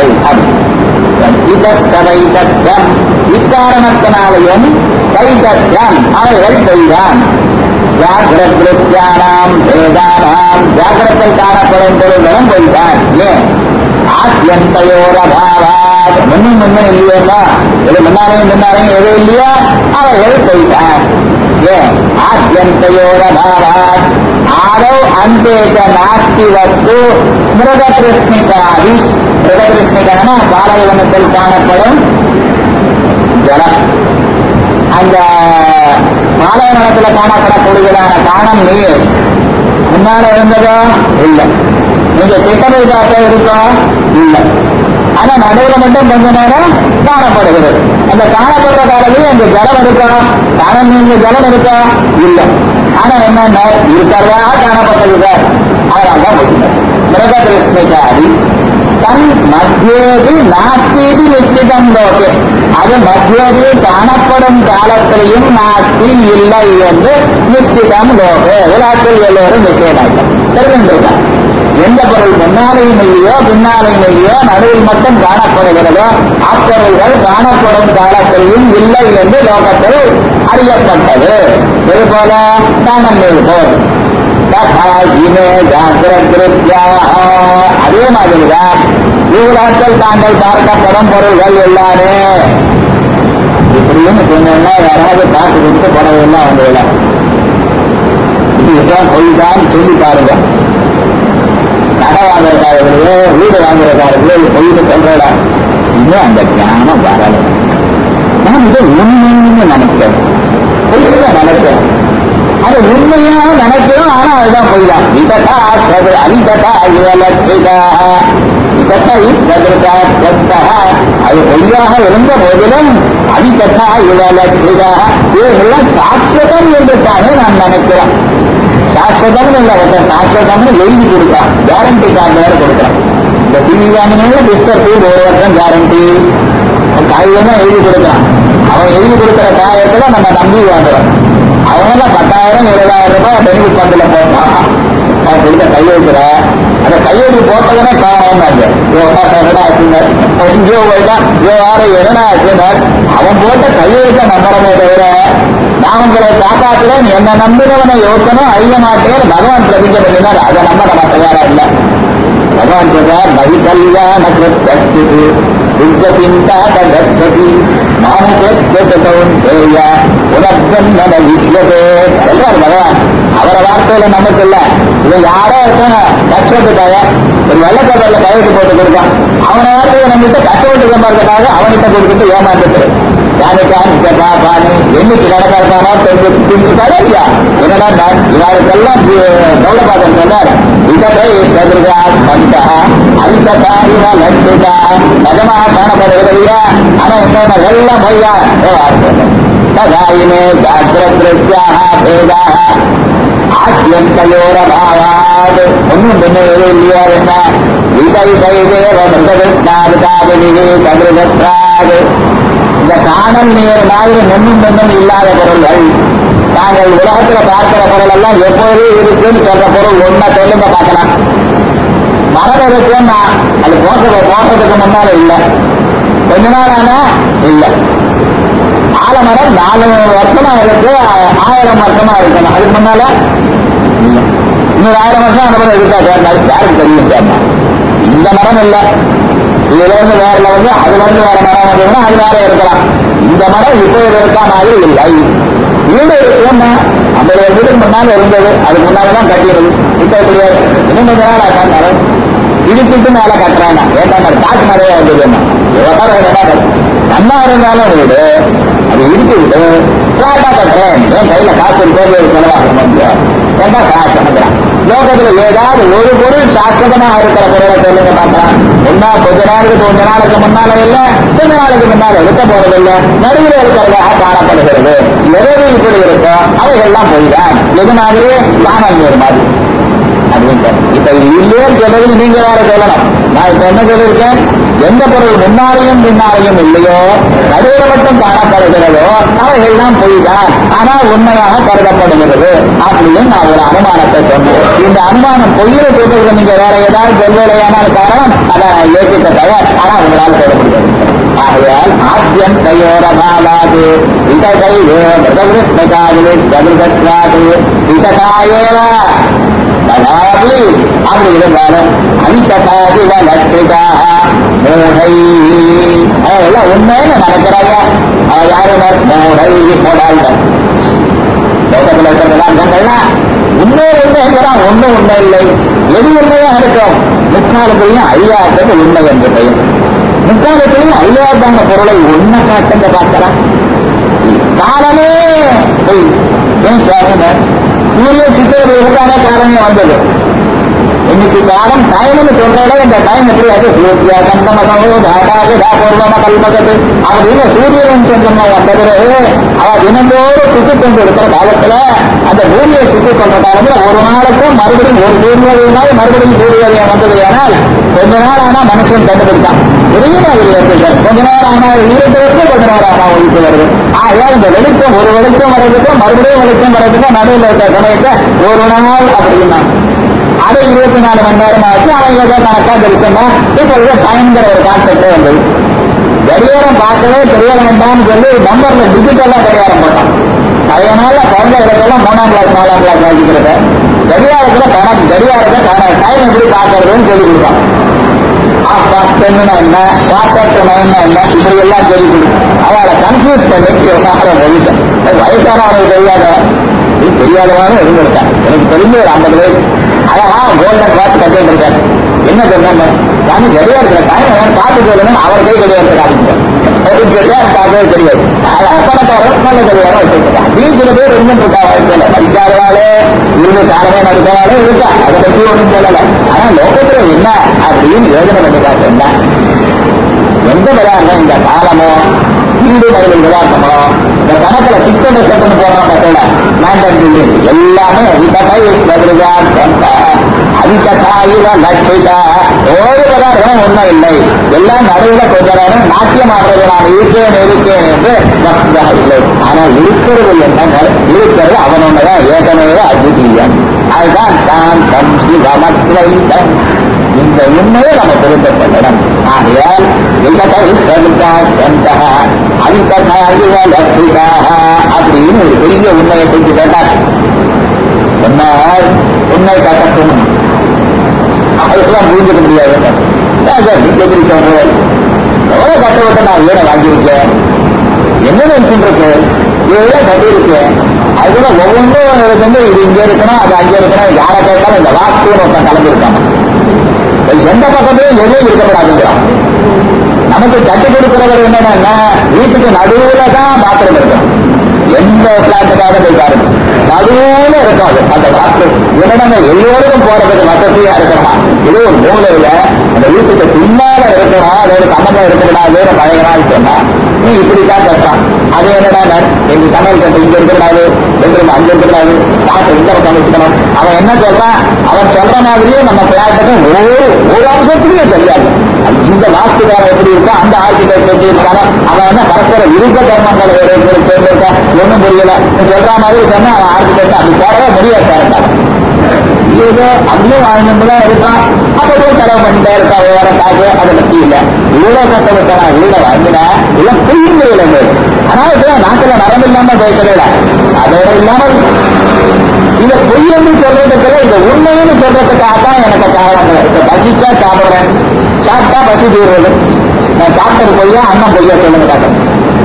இதஸ்தவைதத்யம் இக்காரணத்தினாலையும் தைதத்யம் அவைகள் பொய்தான் ஜாகிரத்யானாம் வேதானாம் ஜாகிரத்தில் காணப்படும் பொருள்களும் பொய்தான் ஏன் ஆத்தியந்தையோரபாவாத் முன்னும் முன்னும் இல்லையம்மா இது முன்னாலையும் முன்னாலையும் எதுவும் இல்லையா அவைகள் பொய்தான் ஏன் ஆத்தியந்தையோரபாவாத் ஆதோ அந்தேக நாஸ்தி வஸ்து மிருககிருஷ்ணிகாதி மிருககிருஷ்ணிகான பாலைவனத்தில் காணப்படும் ஜலம் அந்த பாலைவனத்தில் காணப்படக்கூடியதான காணம் நீர் முன்னால இருந்ததோ இல்லை நீங்க திட்டத்தை பார்த்தா இருக்கோ இல்லை ஆனா நடுவில் மட்டும் கொஞ்ச நேரம் காணப்படுகிறது அந்த காணப்படுற காலத்திலேயே அந்த ஜலம் இருக்கா காணம் நீங்க ஜலம் இருக்கா இல்லை ஆனா என்ன இருக்கிறதா காணப்பட்டது சார் அதனால தான் போட்டுங்க மிருககிருஷ்ணிகாதி தன் மத்தியேதி நாஸ்தீதி நிச்சிதம் லோகே அது மத்தியேதி காணப்படும் காலத்திலையும் நாஸ்தி இல்லை என்று நிச்சிதம் லோகே உலகத்தில் எல்லோரும் நிச்சயமாயிட்டார் தெரிஞ்சிருக்கான் எந்த பொருள் முன்னாலையும் இல்லையோ பின்னாலையும் இல்லையோ நடுவில் மட்டும் காணப்படுகிறதோ அப்பொருள்கள் காணப்படும் காலத்திலையும் இல்லை என்று லோகத்தில் அறியப்பட்டது இது போல காணல் போல் அதே மாதிரிதான் இவ்வுலகத்தில் தாங்கள் பார்க்கப்படும் பொருள்கள் எல்லாமே இப்படின்னு சொன்னா யாராவது காசு கொடுத்து படவில்லை அவங்க இல்லை இதுதான் பொய் தான் சொல்லி பாருங்க கடை வாங்குறக்காரர்களோ வீடு வாங்குறக்காரர்களோ இது பொய்னு சொல்றடா இன்னும் அந்த ஞானம் வரல நான் இதை உண்மைன்னு நினைக்கிறேன் பொய்ன்னு நினைக்கிறேன் அது உண்மையா நினைக்கிறோம் ஆனா அதுதான் பொய் தான் இதட்டா சது அவிதட்டா இவலட்சிதா இதட்டா சதுரதா சத்தா அது பொய்யாக இருந்த போதிலும் அவிதட்டா இவலட்சிதா இவைகள்லாம் சாஸ்வதம் என்று தானே நான் நினைக்கிறேன் சாஸ்வதம்னு இல்லை ஒருத்தன் சாஸ்வதம்னு எழுதி கொடுக்கலாம் கேரண்டி கார்டு வேற கொடுக்குறான் இந்த டிவி வாங்கினீங்க பிக்சர் டிவி ஒரு வருஷம் கேரண்டி காகிதம் தான் எழுதி கொடுக்குறான் அவன் எழுதி கொடுக்குற காயத்துல நம்ம நம்பி வாங்குறோம் அவங்க பத்தாயிரம் இருபதாயிரம் ரூபாய் பெனிஃபிட் ஃபண்ட்ல போட்டான் அவன் கொடுத்த கையெழுத்துல அந்த கையெழுத்து போட்டதுனே காரணம் என்னடா ஆச்சுங்க எங்கேயோ போயிட்டான் ஐயோ யார என்னடா ஆச்சுங்க அவன் போட்ட கையெழுத்த நம்புறமே தவிர நான் உங்களை காப்பாற்றுறேன் என்ன நம்பினவனை யோசனும் அழிய மாட்டேன் பகவான் பிரதிஜை பண்ணினார் அதை நம்ப நம்ம தயாரா இல்லை பகவான் சொல்றார் நவி கல்யாண கிருத்தஸ்து துர்கபிந்தா தகச்சதி மானுகேய உனர்ஜன்மன விஷ்யதே சொல்றார் பகவான் அவரை வார்த்தையில நமக்கு இல்ல இது யாரோ இருக்காங்க கஷ்டத்துக்காக ஒரு வெள்ளக்காரர்ல கையெழுத்து போட்டு கொடுப்பான் அவனை வார்த்தையை நம்மகிட்ட கஷ்டப்பட்டு சம்பாதிக்கிறதுக்காக அவன்கிட்ட கொடுத்துட்டு ஏமாந்துட்டு யாருக்கான் கேட்டா பாணி என்னைக்கு நடக்காதானோ தெரிஞ்சு தெரிஞ்சுட்டாரா இல்லையா என்னடா நான் இவருக்கெல்லாம் கௌடபாதன் சொன்னார் இதனை சதுர்கா சந்தா அரிதா இவ லட்சுதா நிஜமாக காணப்படுகிறதையா ஆனா என்ன எல்லாம் பொய்யா ததாயினே ஜாக்கிரத்ரஸ்யாக பேதாக ஆத்தியந்தயோரபாவாது ஒன்றும் பின்ன எதுவும் இல்லையா என்ன விதை கைதேவ மிருகவிஷ்ணாதுகாதினிகே சதுரகத்ராது இந்த காணல் நீர் மாதிரி முன்னும் பின்னும் இல்லாத பொருள்கள் நாங்கள் உலகத்துல பார்க்கிற பொருள் எல்லாம் எப்போதும் இருக்குன்னு சொல்ற பொருள் ஒன்ன சொல்லுங்க பார்க்கலாம் மரம் இருக்குன்னா அது போட்டது போட்டதுக்கு முன்னால இல்லை கொஞ்ச நாள் ஆனா இல்லை ஆலமரம் நாலு வருஷமா இருக்கு ஆயிரம் வருஷமா இருக்கணும் அதுக்கு முன்னால இல்லை இன்னொரு ஆயிரம் வருஷம் அந்த மரம் இருக்கா சார் யாருக்கு தெரியும் சார் இந்த மரம் இல்லை இதுல இருந்து வேற வந்து அதுல இருந்து வேற மரம் வந்ததுன்னா அது வேற இருக்கலாம் இந்த மரம் இப்போ இருக்கா மாதிரி இல்லை வீடு இருக்குன்னா ஐம்பது வீடுக்கு முன்னால இருந்தது அதுக்கு முன்னாலதான் கட்டிடுது இப்ப கிடையாது இன்னும் கொஞ்ச நாள் ஆகும் மரம் இடிச்சிட்டு மேல கட்டுறாங்க ஏன்னா காசு நிறைய வந்ததுன்னா நல்லா இருந்தாலும் வீடு அது இடிச்சுக்கிட்டு பிளாட்டா கட்டுறேன் என் கையில காசு இருக்கோது செலவாகணும் ஏன்னா காசு அனுப்புறான் லோகத்துல ஏதாவது ஒரு பொருள் சாஸ்வதமா இருக்கிற பொருளை சொல்லுங்க பார்க்கலாம் ஒன்னா கொஞ்ச நாளுக்கு கொஞ்ச நாளுக்கு முன்னால இல்ல கொஞ்ச நாளுக்கு முன்னால இருக்க போறது இல்ல நடுவில் இருக்கிறதாக காணப்படுகிறது எது இப்படி இருக்கோ அவைகள்லாம் போய்தான் எது மாதிரி காணல் நீர் மாதிரி அப்படின்னு இப்ப இது இல்லையேன்னு சொல்றது நீங்க வேற சொல்லணும் நான் இப்ப என்ன சொல்லியிருக்கேன் எந்த பொருள் முன்னாலையும் பின்னாலையும் இல்லையோ நடுவில் மட்டும் காணப்படுகிறதோ அவைகள்லாம் பொய்தான் ஆனால் உண்மையாக கருதப்படுகிறது அப்படின்னு நான் ஒரு அனுமானத்தை சொன்னேன் இந்த அனுமானம் பொய்யில சொல்றதுக்கு நீங்க வேற ஏதாவது சொல்வதையான காரணம் அதை நான் ஏற்றுக்க தயார் ஆனா உங்களால் சொல்ல முடியாது ஆகையால் ஆத்தியம் தயோரபாலாது விதகை ஏவ பிரதவிருஷ்ணகாவிலே சதுர்கத்வாது விதகாயேவ ததாபி அப்படி இருந்தாலும் அவித்தகாதி லட்சிதாக மூடை அதெல்லாம் உண்மைன்னு நினைக்கிறாயா யாரும் மூடை மூடாள்கள் லோகத்தில் இருக்கிறதெல்லாம் உண்மை உண்மைங்கிறான் ஒன்றும் உண்மை இல்லை எது உண்மையா இருக்கும் முக்காலத்திலையும் அழியாதது உண்மை என்று பெயர் முக்காலத்திலையும் அழியாதான பொருளை உண்மை காட்டுங்க பார்க்கலாம் காலமே பொய் ஏன் சுவாமி சூரியன் சித்திரத்தை இருக்கானே காலமே வந்தது இன்னைக்கு காலம் டைம்னு சொல்றத இந்த டைம் எப்படி அது சூரிய கந்தமகமோ தாடாக தாபூர்வம கல்மகது அப்படின்னு சூரியன் சொன்ன வந்த பிறகு அவ தினந்தோறும் சுத்தி கொண்டு இருக்கிற காலத்துல அந்த பூமியை சுத்தி கொண்ட காலத்துல ஒரு நாளுக்கும் மறுபடியும் ஒரு சூரியனாய் மறுபடியும் சூரியன் வந்தது ஆனால் கொஞ்ச நாள் ஆனா மனுஷன் கண்டுபிடிச்சான் பெரிய மாதிரி வச்சிருக்காரு கொஞ்ச நேரம் ஆனா இருக்கிறதுக்கு கொஞ்ச நேரம் ஆனா ஒழித்து வருது ஆகையால் இந்த வெளிச்சம் ஒரு வெளிச்சம் வர்றதுக்கும் மறுபடியும் வெளிச்சம் வர்றதுக்கும் நடுவில் இருக்கிற சமயத்தை ஒரு நாள் அப்படின்னா அதை இருபத்தி நாலு மணி நேரம் ஆச்சு அவன் ஏதோ கணக்கா தெரிச்சுன்னா இப்பொழுது டைம்ங்கிற ஒரு கான்செப்டே வந்தது கடிகாரம் பார்க்கவே தெரிய வேண்டாம்னு சொல்லி நம்பர்ல டிஜிட்டலா கடிகாரம் போட்டான் அதனால குழந்தைகளுக்கெல்லாம் மூணாம் கிளாஸ் நாலாம் கிளாஸ் வாசிக்கிறத கடிகாரத்துல கணக்கு கடிகாரத்தை கணக்கு டைம் எப்படி பார்க்கறதுன்னு சொல்லி கொடுப்பான் ஆஃப் பாஸ்ட் டென்னா என்ன ஷார்ட் நைன்னா என்ன இப்படி எல்லாம் சொல்லி கொடு அவளை கன்ஃபியூஸ் பண்ணி விவகாரம் சொல்லிட்டேன் வயசானவனுக்கு தெரியாத இது தெரியாதவானும் இருந்திருக்கேன் எனக்கு தெரிஞ்ச ஒரு ஐம்பது வயசு அழகா கோல்டன் வாட்ச் கட்டிட்டு இருக்காரு என்ன சொன்னாங்க சாமி கடியாரத்துல டைம் எல்லாம் பார்த்து சொல்லுங்க அவர் கை கடியாரத்தை காமிக்கிறேன் அப்படின்னு கேட்டா பார்க்கவே தெரியாது அழகா பணக்காரர் நல்ல கடியாரம் வச்சிருக்காங்க நீ சில பேர் இருந்துட்டு இருக்கா வாழ்க்கையில படிக்காதவாளே இருந்து காலமே நடக்கிறவாளே இருக்கா அதை பத்தி ஒன்றும் சொல்லல ஆனா லோகத்துல என்ன அப்படின்னு யோஜனை பண்ணி பார்த்தேன் எந்த விளையாடுறோம் இந்த காலமோ வீடு நடுவில் விளையாட்டமோ இந்த கணக்குல பிக்சட் செட்டுன்னு போடுறோம் பார்த்தல மேண்டன் பில்டிங் எல்லாமே அதிகத்தை பதில்தான் அதிகத்தா இவ லட்சிதா ஒரு பதார்த்தம் உண்மை இல்லை எல்லாம் நடுவில் கொஞ்ச நேரம் நாட்டியம் ஆடுறது நான் இருக்கேன் இருக்கேன் என்று வசதாக இல்லை ஆனால் இருக்கிறது என்ன இருக்கிறது அவனோடதான் ஏகனவே அத்விதீயம் அதுதான் சாந்தம் சிவமத்வைதம் இந்த உண்மையை நம்ம புரிந்து கொள்ளணும் ஆகையால் அப்படின்னு ஒரு பெரிய உண்மையை செஞ்சு கேட்டார் சொன்னால் உண்மை கட்டட்டும் அதுக்கெல்லாம் புரிஞ்சுக்க முடியாது எப்படி சொல்றேன் எவ்வளவு கட்ட விட்டு நான் வீடை வாங்கியிருக்கேன் என்ன நினைச்சுட்டு இருக்கு இதெல்லாம் கட்டியிருக்கேன் அதுல ஒவ்வொன்றும் வந்து இது இங்க இருக்கணும் அது அங்க இருக்கணும் யாரை கேட்டாலும் இந்த வாஸ்துன்னு ஒருத்தன் கலந்துருக்காங்க எந்த பக்கத்திலும் எதுவும் இருக்கக்கூடாதுங்கிறான் நமக்கு கட்டி கொடுக்கிறவர் என்னன்னா வீட்டுக்கு நடுவுல தான் பாத்திரம் இருக்கணும் எந்த பிளாட்டுக்காக போய் பாருங்க நடுவுல இருக்காது அந்த பாத்திரம் இடங்க எல்லோருக்கும் போறதுக்கு வசதியா இருக்கணும் இது ஒரு மூலையில அந்த வீட்டுக்கு பின்னால இருக்கணும் அதோட சம்பந்தம் இருக்கக்கூடாதுன்னு பழகிறான்னு சொன்னா நீ இப்படித்தான் கட்டுறான் அது என்னடா எங்க சமையல் கட்டு இங்க இருக்கக்கூடாது பெட்ரூம் அங்க இருக்கக்கூடாது பாத்திரம் இந்த பக்கம் வச்சுக்கணும் அவன் என்ன சொல்றான் அவன் சொல்ற மாதிரியே நம்ம பிளாட்டுக்கு ஒரு ஒரு அம்சத்திலேயே தெரியாது இந்த வாஸ்துக்காரன் எப்படி இருக்கா அந்த ஆர்கிடெக்ட் எப்படி இருக்காரோ அவன் என்ன பரஸ்பர விருப்ப கர்மங்கள் வேறு சேர்ந்திருக்கா ஒன்றும் புரியல நீ சொல்ற மாதிரி சொன்னா அவன் ஆர்கிடெக்ட் அப்படி போடவே முடியாது சார் ஏதோ அப்படியே வாழ்ந்துதான் இருக்கான் அப்ப போய் செலவு பண்ணிட்டே இருக்கா வேற காசு அதை பத்தி இல்ல இவ்வளவு கஷ்டப்பட்ட நான் வீட வாங்கினா இல்ல புரிந்து ஆனால் நாட்டுல நரம்பு இல்லாம பேசல அதோட இல்லாமல் இத பொய்யன்னு சொல்றதுக்குள்ள இந்த உண்மைன்னு சொல்றதுக்காக தான் எனக்கு காரணங்கள் இப்ப பசிச்சா சாப்பிடுறேன் சாப்பிட்டா பசி தீர்றது நான் சாப்பிட்டது பொய்யா அண்ணன் பொய்யா சொல்லுங்க பார்க்கணும்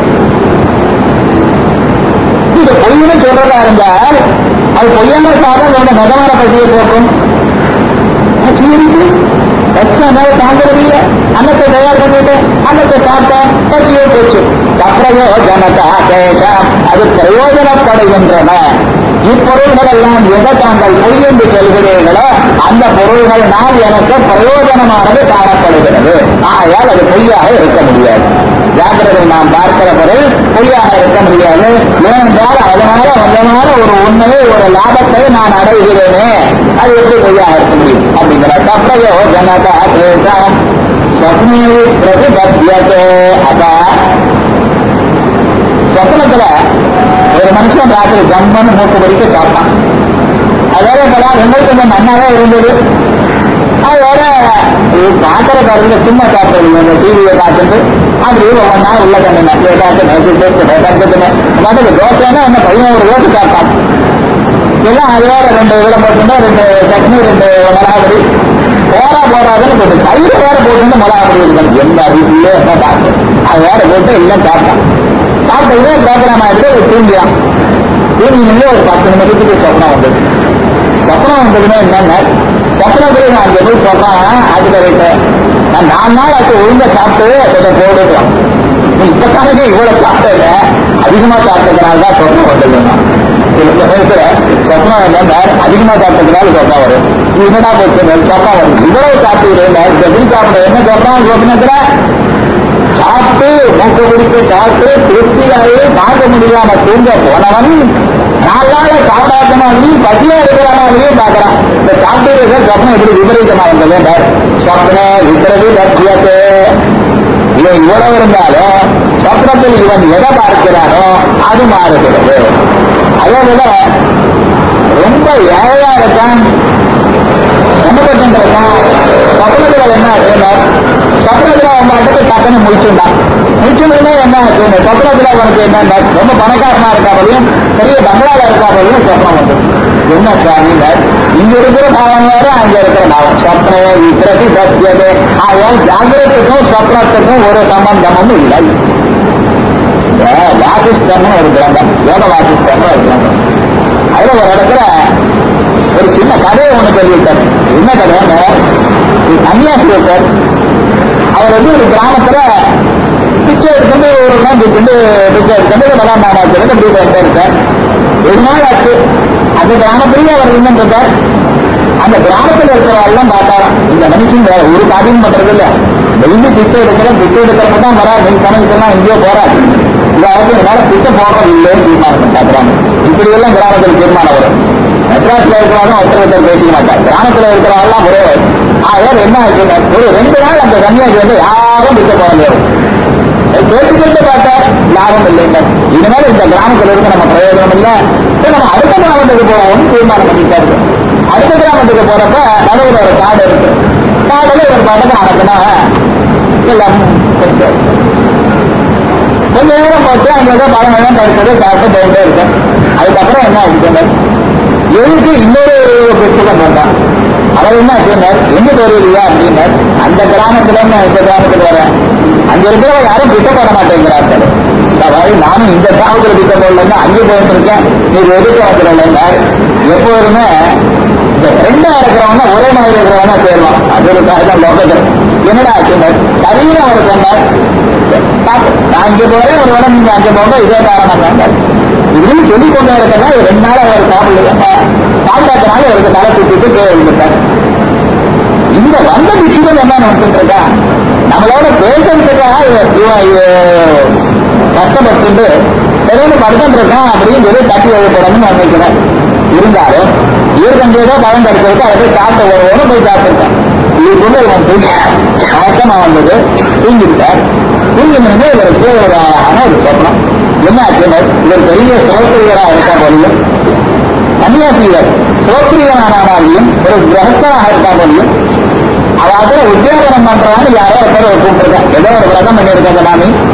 இது பொய்னு சொல்றதா இருந்தால் அது பொய்யான சாதம் என்னோட மதமான பசியை போக்கும் பசியிருக்கு பசி என்னால தாங்கிறது இல்லை அன்னத்தை தயார் பண்ணிட்டேன் அன்னத்தை சாப்பிட்டேன் பசியே போச்சு சப்ரயோஜனதா கேஷம் அது பிரயோஜனப்படுகின்றன இப்பொருள்கள் எல்லாம் எதை தாங்கள் பொய் என்று சொல்கிறீர்களோ அந்த பொருள்களினால் எனக்கு பிரயோஜனமானது காணப்படுகிறது ஆகையால் அது பொய்யாக இருக்க முடியாது ஜாக்கிரதை நாம் பார்க்கிற பொருள் பொய்யாக இருக்க முடியாது ஏனென்றால் அதனால வந்தனால ஒரு உண்மையை ஒரு லாபத்தை நான் அடைகிறேனே அது எப்படி பொய்யாக இருக்க முடியும் அப்படிங்கிற சப்ரயோ ஜனதா தேசம் ஸ்வப்னே பிரதிபத்தியதே அப்ப சொப்பனத்துல ஒரு மனுஷன் ராத்திரி ஜம்மன்னு மூக்கு பிடிக்க சாப்பிட்டான் அதோட இப்பதான் ரெண்டு கொஞ்சம் நன்னாவே இருந்தது அதோட பாத்திர பாருங்க சும்மா சாப்பிடுறது அந்த டிவியை பார்த்துட்டு அப்படியே ஒவ்வொன்றா உள்ள கண்ணுங்க ஏதாச்சும் நேற்று சேர்த்து கண்டுக்குங்க பாட்டுக்கு தோசைன்னா என்ன பதினோரு தோசை சாப்பிட்டான் எல்லாம் அதோட ரெண்டு இதில் போட்டுட்டு ரெண்டு சட்னி ரெண்டு மிளகாபடி போரா போறாதுன்னு போட்டு தயிர் வேற போட்டு மிளகாபடி இருக்கணும் எந்த அதிகே என்ன பார்த்து அது வேற போட்டு எல்லாம் சாப்பிட்டான் சாப்பிட்டதுமே ப்ரோக்ராம் ஆகிட்டு ஒரு தூங்கியான் தூங்கினே ஒரு பத்து நிமிஷத்துக்கு சொப்னம் வந்தது சொப்னம் வந்ததுன்னா என்னங்க சொப்னத்துல நான் அங்கே போய் சொல்றேன் ஆட்டுக்கரைட்ட நான் நாலு நாள் ஆச்சு ஒழுங்கா சாப்பிட்டு கொஞ்சம் போடுறோம் நீ இப்பதானே இவ்வளவு சாப்பிட்டல அதிகமா சாப்பிட்டதுனால தான் சொப்னம் வந்ததுன்னா சில சமயத்துல சொப்னம் என்னன்னா அதிகமா சாப்பிட்டதுனால சொப்னம் வரும் இது என்னடா போச்சு சொப்னம் வரும் இவ்வளவு சாப்பிட்டு எப்படி சாப்பிட என்ன சொல்றான் சொப்னத்துல சாப்பிட்டு மூக்கு பிடித்து சாப்பிட்டு திருப்தியாகவே தாங்க முடியாம தூங்க போனவன் நாலு நாள சாப்பிடாத மாதிரியும் பசியா இருக்கிற மாதிரியும் பார்க்கறான் இந்த சாப்பிட்டு சொப்னம் எப்படி விபரீதமா வந்தது சொப்ன விபரதி லட்சியத்து இவன் இவ்வளவு இருந்தாலும் சொப்னத்தில் இவன் எதை பார்க்கிறானோ அது மாறுகிறது அதே போல ரொம்ப ஏழையா இருக்கான் சம்பந்தப்பட்டு இருக்கான் சொப்னத்துல என்ன ஆச்சுன்னா சொப்னத்துல அவன் பாட்டுக்கு டக்குன்னு முடிச்சுட்டான் முடிச்சுடுமே என்ன ஆச்சுன்னு சொப்னத்துல அவனுக்கு என்ன ரொம்ப பணக்காரனா இருக்காபடியும் பெரிய பங்களால இருக்காபடியும் சொப்னம் வந்து என்ன சுவாமிங்க இங்க இருக்கிற பாவம் வேற அங்க இருக்கிற பாவம் சொப்னே விப்ரதி சத்தியதே அவன் ஜாகிரத்துக்கும் சொப்னத்துக்கும் ஒரு சம்பந்தமும் இல்லை இந்த வாசிஷ்டம்னு ஒரு கிரந்தம் யோக வாசிஷ்டம்னு ஒரு கிரந்தம் அதுல ஒரு இடத்துல ஒரு சின்ன கதையை ஒண்ணு சொல்லியிருக்கார் என்ன கதைன்னு இது சன்னியாசி ஒருத்தர் அவர் வந்து ஒரு கிராமத்துல பிச்சை எடுத்துட்டு ஒரு நாள் பிச்சுட்டு பிச்சை எடுத்துட்டு பதாம் மாமாச்சு அப்படி போயிட்டே இருக்கார் ஒரு நாள் ஆச்சு அந்த கிராமத்திலேயே அவர் இன்னும் இருக்கார் அந்த கிராமத்துல இருக்கிறவெல்லாம் பார்த்தாராம் இந்த மனுஷன் வேற ஒரு காரியம் பண்றது இல்ல டெய்லி பிச்சை எடுக்கிறோம் பிச்சை எடுக்கிறவங்க தான் வரா நீ சமயத்தெல்லாம் எங்கேயோ போறாரு இதாவது என்னால பிச்சை போடுறது இல்லைன்னு தீர்மானம் பண்ணிட்டாங்க இப்படி எல்லாம் கிராமத்தில் தீர்மானம் வரும் மெட்ராஸ்ல இருக்கிறவங்க ஒருத்தர் ஒருத்தர் பேசிக்க மாட்டாங்க கிராமத்துல இருக்கிறவெல்லாம் ஒரே வரும் ஆகையால் என்ன ஆச்சுன்னா ஒரு ரெண்டு நாள் அந்த சன்னியாசி வந்து யாரும் பிச்சை போட முடியாது கேட்டு கேட்டு பார்த்தா லாபம் இல்லைங்க இனிமேல் இந்த கிராமத்துல இருந்து நம்ம பிரயோஜனம் இல்லை சரி, நம்ம அடுத்த கிராமத்துக்கு போவோம்னு தீர்மானம் பண்ணிட்டாரு அடுத்த கிராமத்துக்கு போறப்ப நடுவில் ஒரு காடு இருக்கு காடுல இவர் பாட்டுக்கு அனுப்பினா எல்லாம் கொடுத்தாரு. கொஞ்ச நேரம் போட்டு அங்க ஏதோ பழம் எல்லாம் பறிச்சது சாப்பிட்டு போயிட்டே இருக்கேன் அதுக்கப்புறம் என்ன ஆச்சுங்க எதுக்கு இன்னொரு புத்தகம் போட்டான் அவர் என்ன ஆச்சுன்னார் எங்க போறீங்களா அப்படின்னார் அந்த கிராமத்துல இருந்து நான் இந்த கிராமத்துக்கு வரேன் அங்க இருக்கிறவங்க யாரும் பிச்சை போட மாட்டேங்கிறார்கள் அதாவது நானும் இந்த கிராமத்துல பிச்சை போடலன்னா அங்கே போயிட்டு இருக்கேன் நீ எதுக்கு வந்துடலைன்னார் எப்போதுமே இந்த ஃப்ரெண்டா இருக்கிறவங்க ஒரே மாதிரி இருக்கிறவங்க சேருவான் அது ஒரு காரணம் லோகத்தில் என்னடா ஆச்சுன்னார் சரின்னு அவர் சொன்னார் பாத்து, நான் இங்க போறேன் ஒரு வேளை நீங்க அங்க போங்க இதே காரணம் தான் இப்படின்னு சொல்லி கொண்டே இருக்கா ரெண்டு நாள் அவர் சாப்பிடல சாப்பிட்டாக்கனால அவருக்கு தலை சுத்திட்டு கீழே விழுந்துட்டார் இந்த வந்த பிச்சுகள் என்ன நினைச்சிட்டு இருக்கா நம்மளோட பேசுறதுக்காக இவன் இவன் இவன் கஷ்டப்பட்டு தெரிந்து படுத்துட்டு இருக்கான் அப்படின்னு சொல்லி தட்டி எழுப்பணும்னு நினைக்கிறேன் இருந்தாலும் இவருக்கு பழம் கிடைச்சிருக்கு அதை போய் சாப்பிட்ட வருவோம்னு போய் சாப்பிட்டுருக்கான் இதுக்குள்ள இவன் தூங்கி வழக்கமா வந்தது தூங்கிட்டார் தூங்கினது இவருக்கு ஒரு அழகான ஒரு சொப்னம் என்ன ஆச்சுன்னு இவர் பெரிய சோத்திரியரா இருக்கா போலியும் சன்னியாசியர் சோத்திரியனானாலையும் ஒரு கிரகஸ்தனாக இருக்கா போலியும் அவ அதுல உத்தியோகம் பண்றான்னு யாரோ ஒருத்தர் கூப்பிட்டுருக்கேன் ஏதோ ஒரு விரதம் பண்ணியிருக்காங்க நாமி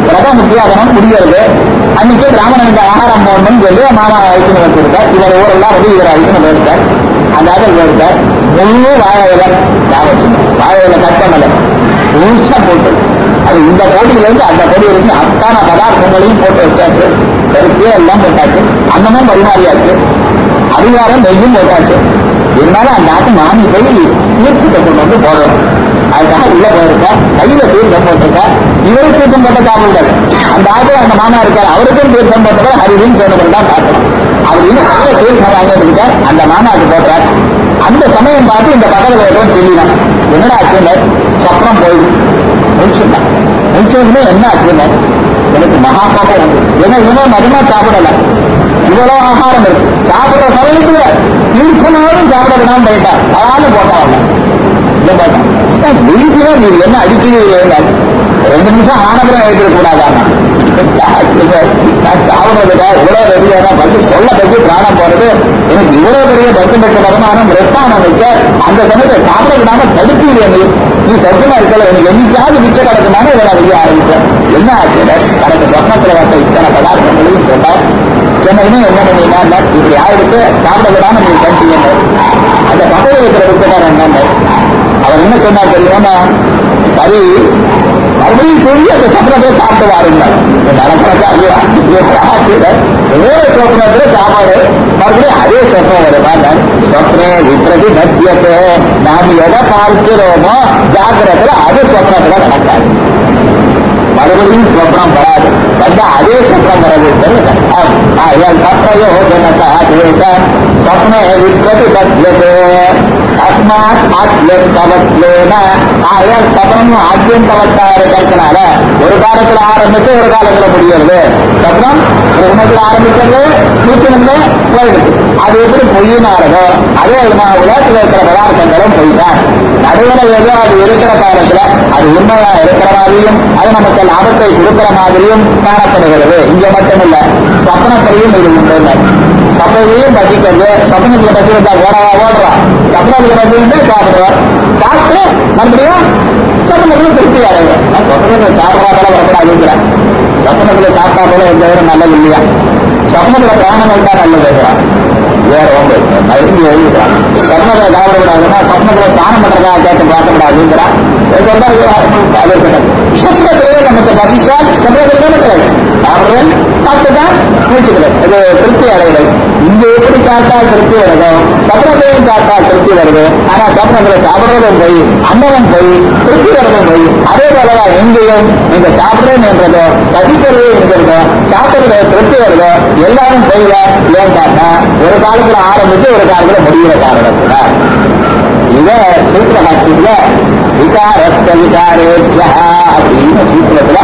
ரத முக்கியாகனம் முடிகிறது அன்னைக்கு பிராமணனுக்கு ஆகாரம் போடணும்னு சொல்லி மாமா அழைக்கணும் வச்சிருக்கார் இவர் ஊரெல்லாம் வந்து இவர் அழைக்கணும் போயிருக்கார் அந்த ஆட்கள் போயிருக்கார் முழு வாழை இலை ஞாபகம் வாழை இலை கட் பண்ணல முழுசா போட்டு அது இந்த கோடியில இருந்து அந்த கோடி வரைக்கும் அத்தான பதார்த்தங்களையும் போட்டு வச்சாச்சு வரிசையா எல்லாம் போட்டாச்சு அன்னமும் பரிமாறியாச்சு அதிகாரம் நெய்யும் போட்டாச்சு இருந்தாலும் அந்த ஆட்டு மாமி போய் தீர்த்து கொண்டு வந்து போடணும் அதுக்காக உள்ள போயிருக்கா கையில தீர்த்தம் போட்டிருக்கா இவரு தீர்த்தம் போட்ட சாப்பிடுறாரு அந்த ஆட்டு அந்த மாமா இருக்காரு அவருக்கும் தீர்த்தம் போட்டவர் ஹரியும் சேர்ந்து தான் பார்க்கணும் அப்படின்னு கையில தீர்த்தம் வாங்கிட்டு அந்த மாமாவுக்கு போடுறார் அந்த சமயம் பார்த்து இந்த பக்கத்துல இருக்கவன் சொல்லினான் என்னடா ஆச்சுன்னு சொப்னம் போயிடுச்சு முடிச்சுட்டான் முடிச்சதுமே என்ன ஆச்சுன்னு எனக்கு மகா கோபம் வந்து ஏன்னா இவன் மதியமா சாப்பிடல இவ்வளவு ஆகாரம் இருக்கு சாப்பிடுற சமயத்துல தீர்க்கமாவும் சாப்பிட விடாம போயிட்டான் அதால போட்டான் இந்த போட்டான் வீட்டுல நீங்க என்ன அடிக்கிறீங்க ரெண்டு நிமிஷம் ஆனந்தம் எழுதிட கூடாதாண்ணா நான் சாப்பிடுறதுக்காக இவ்வளவு ரெடியான பந்து கொள்ள பற்றி பிராணம் போறது எனக்கு இவ்வளவு பெரிய பத்து பெற்ற வருமானம் ரெட்டானம் வைக்க அந்த சமயத்தை சாப்பிட விடாம தடுப்பீங்க நீ நீ சத்தமா இருக்கல எனக்கு என்னைக்காவது மிச்சம் கிடக்குமானு இதை நான் வைக்க ஆரம்பிச்சேன் என்ன ஆச்சு எனக்கு சொப்னத்துல வந்த இத்தனை பதார்த்தங்களையும் சொன்னார் என்னையுமே என்ன பண்ணீங்கன்னா இப்படி ஆயிடுத்து சாப்பிட விடாம நீ கண்டிங்க அந்த பக்கத்தில் இருக்கிற வித்தக்காரன் என்னன்னு அவர் என்ன சொன்னார் தெரியுமா சரி மறுபடியும் சொல்லி அந்த சப்பனத்தை சாப்பிட்டு வாருங்க வேற சொப்னத்துல சாப்பாடு மறுபடியும் அதே சொப்பம் வருமா சொப்னே விப்ரதி மத்தியத்தை நாம் எதை பார்க்கிறோமோ ஜாக்கிரத்துல அது சொப்னத்துல நடக்காது மறுபடியும் சொப்னம் வராது வந்தா அதே சொப்னம் வராது சப்னயோ ஜனதா தேச சொப்னே விப்ரதி மத்தியதே அஸ்மாத் ஆத்யந்தவத்லேன ஆயால் சபனம் ஆத்யந்தவத்தா இருக்கிறதுனால ஒரு காலத்துல ஆரம்பிச்சு ஒரு காலத்துல முடிகிறது சபனம் கிரகணத்துல ஆரம்பிக்கிறது சூச்சனத்துல போயிடுது அது எப்படி பொய்யினாரதோ அதே விதமாக உலகத்தில் இருக்கிற பதார்த்தங்களும் பொய்தான் நடுவில் ஏதோ அது இருக்கிற காலத்துல அது உண்மையா இருக்கிற மாதிரியும் அது நமக்கு லாபத்தை கொடுக்கிற மாதிரியும் காணப்படுகிறது இங்க மட்டுமில்ல சப்பனத்திலையும் இது உண்டு சப்பனையும் பசிக்கிறது சப்பனத்துல பசி வந்தா ஓடவா ஓடுறோம் சப்பனத்துல பசி வந்து சாப்பிடுறோம் சாப்பிட்டு மறுபடியும் சப்பனத்துல திருப்தி அடைகிறோம் சொப்பனத்துல சாப்பிடா போல வரக்கூடாதுங்கிறேன் சொப்பனத்துல சாப்பிட்டா போல எந்த பேரும் நல்லது இல்லையா சொப்பனத்துல பிராணம் இருந்தா நல்லது வேற ஒன்று மருந்து எழுதுகிறான் சொப்பனத்துல சாப்பிடக்கூடாதுன்னா சொப்பனத்துல ஸ்நானம் பண்றதா கேட்டு பார்க்கக்கூடாதுங்கிறான் அது இருக்கட்டும் சொப்பனத்திலே நமக்கு பசிச்சால் சொப்பனத்தில் கிடையாது சாப்பிடுறேன் சாப்பிட்டுதான் முடிச்சுக்கிறேன் இது திருப்தி அடைகிறது இங்க எப்படி சாப்பிட்டா திருப்தி வருதோ சொப்னத்தையும் சாப்பிட்டா திருப்தி வருது ஆனா சொப்னத்துல சாப்பிடுறதும் போய் அன்னமும் போய் திருப்தி வரதும் போய் அதே போலதான் எங்கேயும் நீங்க சாப்பிடுறேன் என்றதோ பசிக்கிறது என்கிறதோ சாப்பிடுறது திருப்தி வருதோ எல்லாரும் போயில ஏன் பார்த்தா ஒரு காலத்துல ஆரம்பிச்சு ஒரு காலத்துல முடிகிற காரணத்துல இத சூத்திர பாக்கியத்துல விகாரஸ்த விகாரேபியா அப்படின்னு சூத்திரத்துல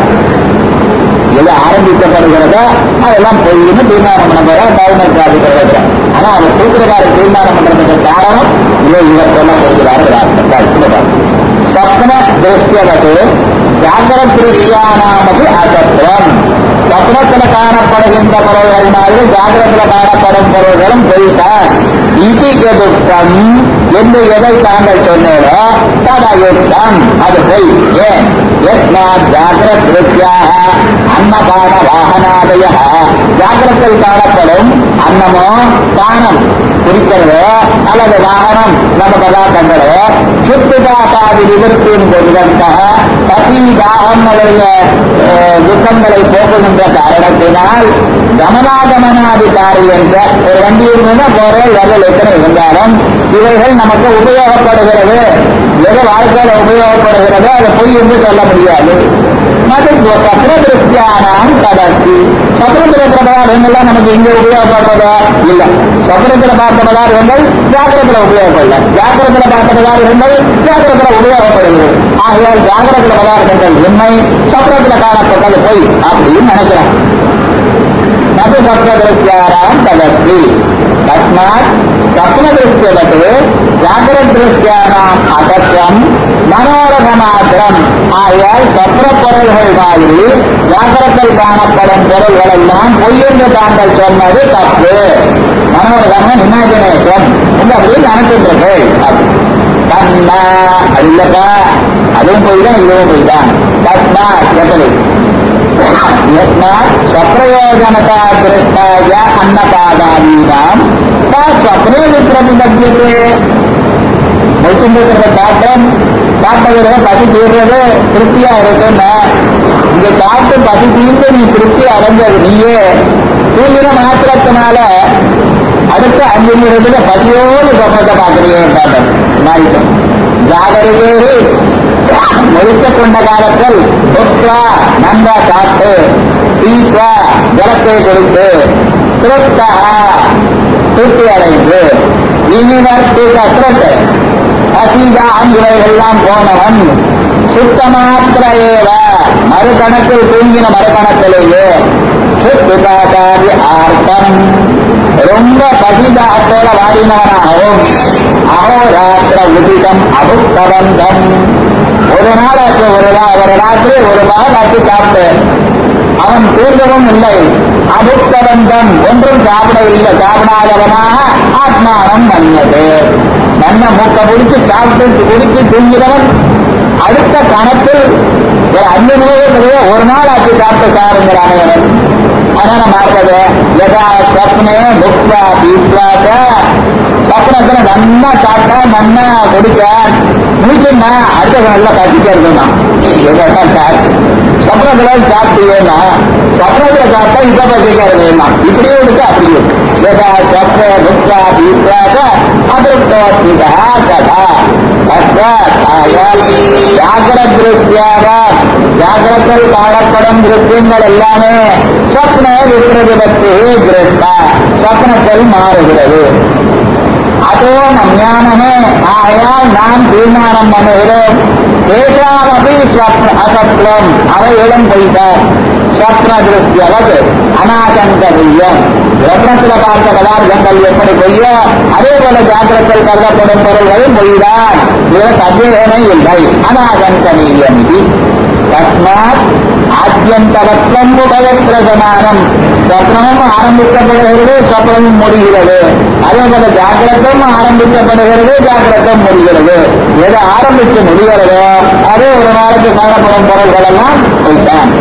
எது ஆரம்பிக்கப்படுகிறதோ அதெல்லாம் பொய்னு தீர்மானம் பண்ண போற கவர்மெண்ட் ப்ராஜெக்ட் ஆனா அவர் சூத்திரக்காரர் தீர்மானம் பண்றதுக்கு காரணம் இதை இவர் சொல்ல போகிறார் சொப்ன திருஷ்யவது ஜாகிரத் திருஷ்யானாமது அசத்திரம் சொப்னத்துல காணப்படுகின்ற பொருள்கள் மாதிரி ஜாகிரத்துல காணப்படும் பொருள்களும் பொய்தான் இது எதுக்கம் என்று எதை தாங்கள் சொன்னீரோ ததயுத்தம் அது பொய் ஏன் யஸ்மாத் ஜாகிரத் திருஷ்யாக அன்னபான வாகனாதய ஜாகிரத்தில் காணப்படும் அன்னமோ பானம் குடிக்கிறதோ அல்லது வாகனம் நம்ம பதார்த்தங்களோ சுத்துதாபாதி விவருத்தின் பொருளந்தக பசி தாகம் முதலிய அஹ், துக்கங்களை போக்குகின்ற காரணத்தினால் கமனாகமனாதி காரியன்ற ஒரு வண்டி இருந்தா போறேன் வரல் எத்தனை இருந்தாலும் இவைகள் நமக்கு உபயோகப்படுகிறது எது வாழ்க்கையில உபயோகப்படுகிறதோ அதை பொய் என்று சொல்ல முடியாது மற்றும் சப்ன திருஷ்டியானாம் தடஸ்தி சப்னத்தில் இருக்கிற பதார்த்தங்கள்லாம் நமக்கு இங்க உபயோகப்படுறதோ இல்ல சப்னத்தில் பார்த்த பதார்த்தங்கள் ஜாக்கிரத்தில் உபயோகப்படல ஜாக்கிரத்தில் பார்த்த பதார்த்தங்கள் ஜாக்கிரத்தில் உபயோகப்படுகிறது ஆகையால் ஜாகிரத்தில் பதார்த்தங்கள் உண்மை சப்னத்தில் காணப்பட்டது பொய் அப்படின்னு நினைக்கிறேன் மது சப்னதிருஷ்யாராம் ததஸ்தி தஸ்மாத் சப்னதிருஷ்யவத் ஜாகிரத் திருஷ்யானாம் அசத்தியம் மனோரக மாத்திரம் ஆகையால் சப்ன பொருள்கள் மாதிரி ஜாகிரத்தில் காணப்படும் பொருள்கள் எல்லாம் பொய் என்று தாங்கள் சொன்னது தப்பு மனோரகம் இமேஜினேஷன் உங்க அப்படியே நினைக்கின்றீர்கள் கண்ணா அது இல்லப்பா அதுவும் போய் தான் இதுவும் போய் தான் தஸ்மாத் எப்படி यस्मात् स्वप्रयोजनता दृष्टाय अन्नपादादीनाम् सा स्वप्ने विप्रतिपद्यते முடிச்சுட்டு சாப்பிட்டேன் சாப்பிட்டதுல பசி தீர்றது திருப்தியா இருக்குன்னா இங்க சாப்பிட்டு பசி தீர்ந்து நீ திருப்தி அடைஞ்சது நீயே தூங்கின மாத்திரத்தினால அடுத்த அஞ்சு நிமிடத்துல பசியோடு சொப்பனத்தை பார்க்கறியே பாட்டம் மாறிட்டோம் ஜாகரிகேரி முடித்து கொண்ட காலத்தில் புக்வா நன்றா சாப்பிட்டு தீப்பா ஜலத்தை கொடுத்து திருப்தா திருப்தி அடைந்து இனிவர்த்தி கத்திரத்தை அசீதான் இவைகள்லாம் போனவன் சுத்தமாத்திர ஏவ மறுகணக்கில் தூங்கின மறுகணக்கிலேயே சுத்துதாதி ஆர்த்தம் ரொம்ப பசிதாகத்தோட வாடினவனாகவும் அகோராத்திர உதிதம் அபுக்தபந்தம் ஒரு நாளாச்சு ஒரு நா- ஒரு ராத்திரி ஒரு பாகாச்சு சாப்பிட்டு அவன் தூர்கவும் இல்லை அபுக்தபந்தம் ஒன்றும் சாப்பிடவில்லை சாப்பிடாதவனாக ஆத்மானம் மன்னது மண்ண மூக்க முடிச்சு சாப்பிட்டு குடிச்சு தூங்கிறவன் அடுத்த கணத்தில் ஒரு அஞ்சு நிமிடத்திலேயே ஒரு நாள் ஆச்சு சாப்பிட்டு சாருங்கிறானே அவன் அதனால மாறுறது எதா ஸ்வப்னே புக்வா பீப்வாக்க ஸ்வப்னத்துல நன்னா சாப்பிட்டா நன்னா குடிக்க முடிச்சுன்னா அடுத்த நல்லா பசிக்கிறதுனா ஸ்வப்னத்துல சாப்பிட்டீங்கன்னா ஸ்வப்னத்துல சாப்பிட்டா இப்ப பசிக்கிறது எல்லாம் இப்படியே இருக்கு அப்படியே यदा स्वप्न भुक्त्वा पीत्वाच अतृप्तोऽस्मितः तथा तस्मात् ஆயால் ஜாகிரத் திருஷ்டியாவான் ஜாகிரத்தில் காணப்படும் திருஷ்யங்கள் எல்லாமே ஸ்வப்ன விப்ரதிபத்தி திருஷ்டா ஸ்வப்னத்தில் மாறுகிறது அதோ நம்ஞானமே ஆயால் நாம் தீர்மானம் பண்ணுகிறோம் ஏஷாமபி ஸ்வப்ன அசத்வம் அவைகளும் பொய்தான் ஸ்வப்ன திருஷ்யவத் அநாசங்கரியம் ஸ்வப்னத்துல பார்த்த பதார்த்தங்கள் எப்படி பொய்யோ அதே போல ஜாக்கிரத்தில் கருதப்படும் பொருள்களும் பொய்தான் இது சந்தேகமே இல்லை அநாசங்கனீயம் இது தஸ்மாத் ஆத்தியந்தவத்வம் உபயத்திர சமானம் ஸ்வப்னமும் ஆரம்பிக்கப்படுகிறது ஸ்வப்னமும் முடிகிறது அதே போல ஜாக்கிரத்தும் ஆரம்பிக்கப்படுகிறது ஜாக்கிரத்தும் முடிகிறது எது ஆரம்பிச்சு முடிகிறதோ அது ஒரு நாளைக்கு காணப்படும் பொருள்கள் எல்லாம் போய்தான்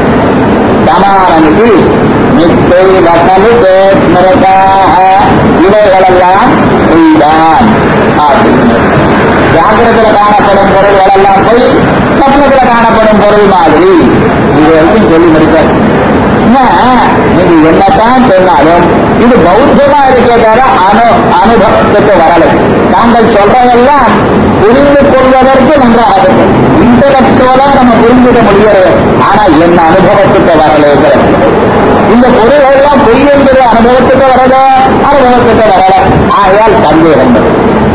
சமானமிதி நித்தை வட்டலு ஸ்மிருதாக இவைகளெல்லாம் பொய்தான் அப்படின்னு ஜாகிரத்தில் காணப்படும் பொருள்கள் எல்லாம் போய் சொப்னத்தில் காணப்படும் பொருள் மாதிரி இது வரைக்கும் சொல்லி முடிச்சார் என்ன, நீங்க என்னத்தான் சொன்னாலும் இது பௌத்தமா இருக்கே தவிர அனு அனுபவத்துக்கு வரல தாங்கள் சொல்றதெல்லாம் புரிந்து கொள்வதற்கு நன்றாக இருக்கும் இன்டலக்சுவலா நம்ம புரிஞ்சுக்க முடியாது ஆனா என்ன அனுபவத்துக்கு வரலேங்கிறது இந்த பொருள் எல்லாம் பொய் என்பது அனுபவத்துக்கு வரல அனுபவத்துக்கு வரல ஆகையால் சந்தேகம் வரும்.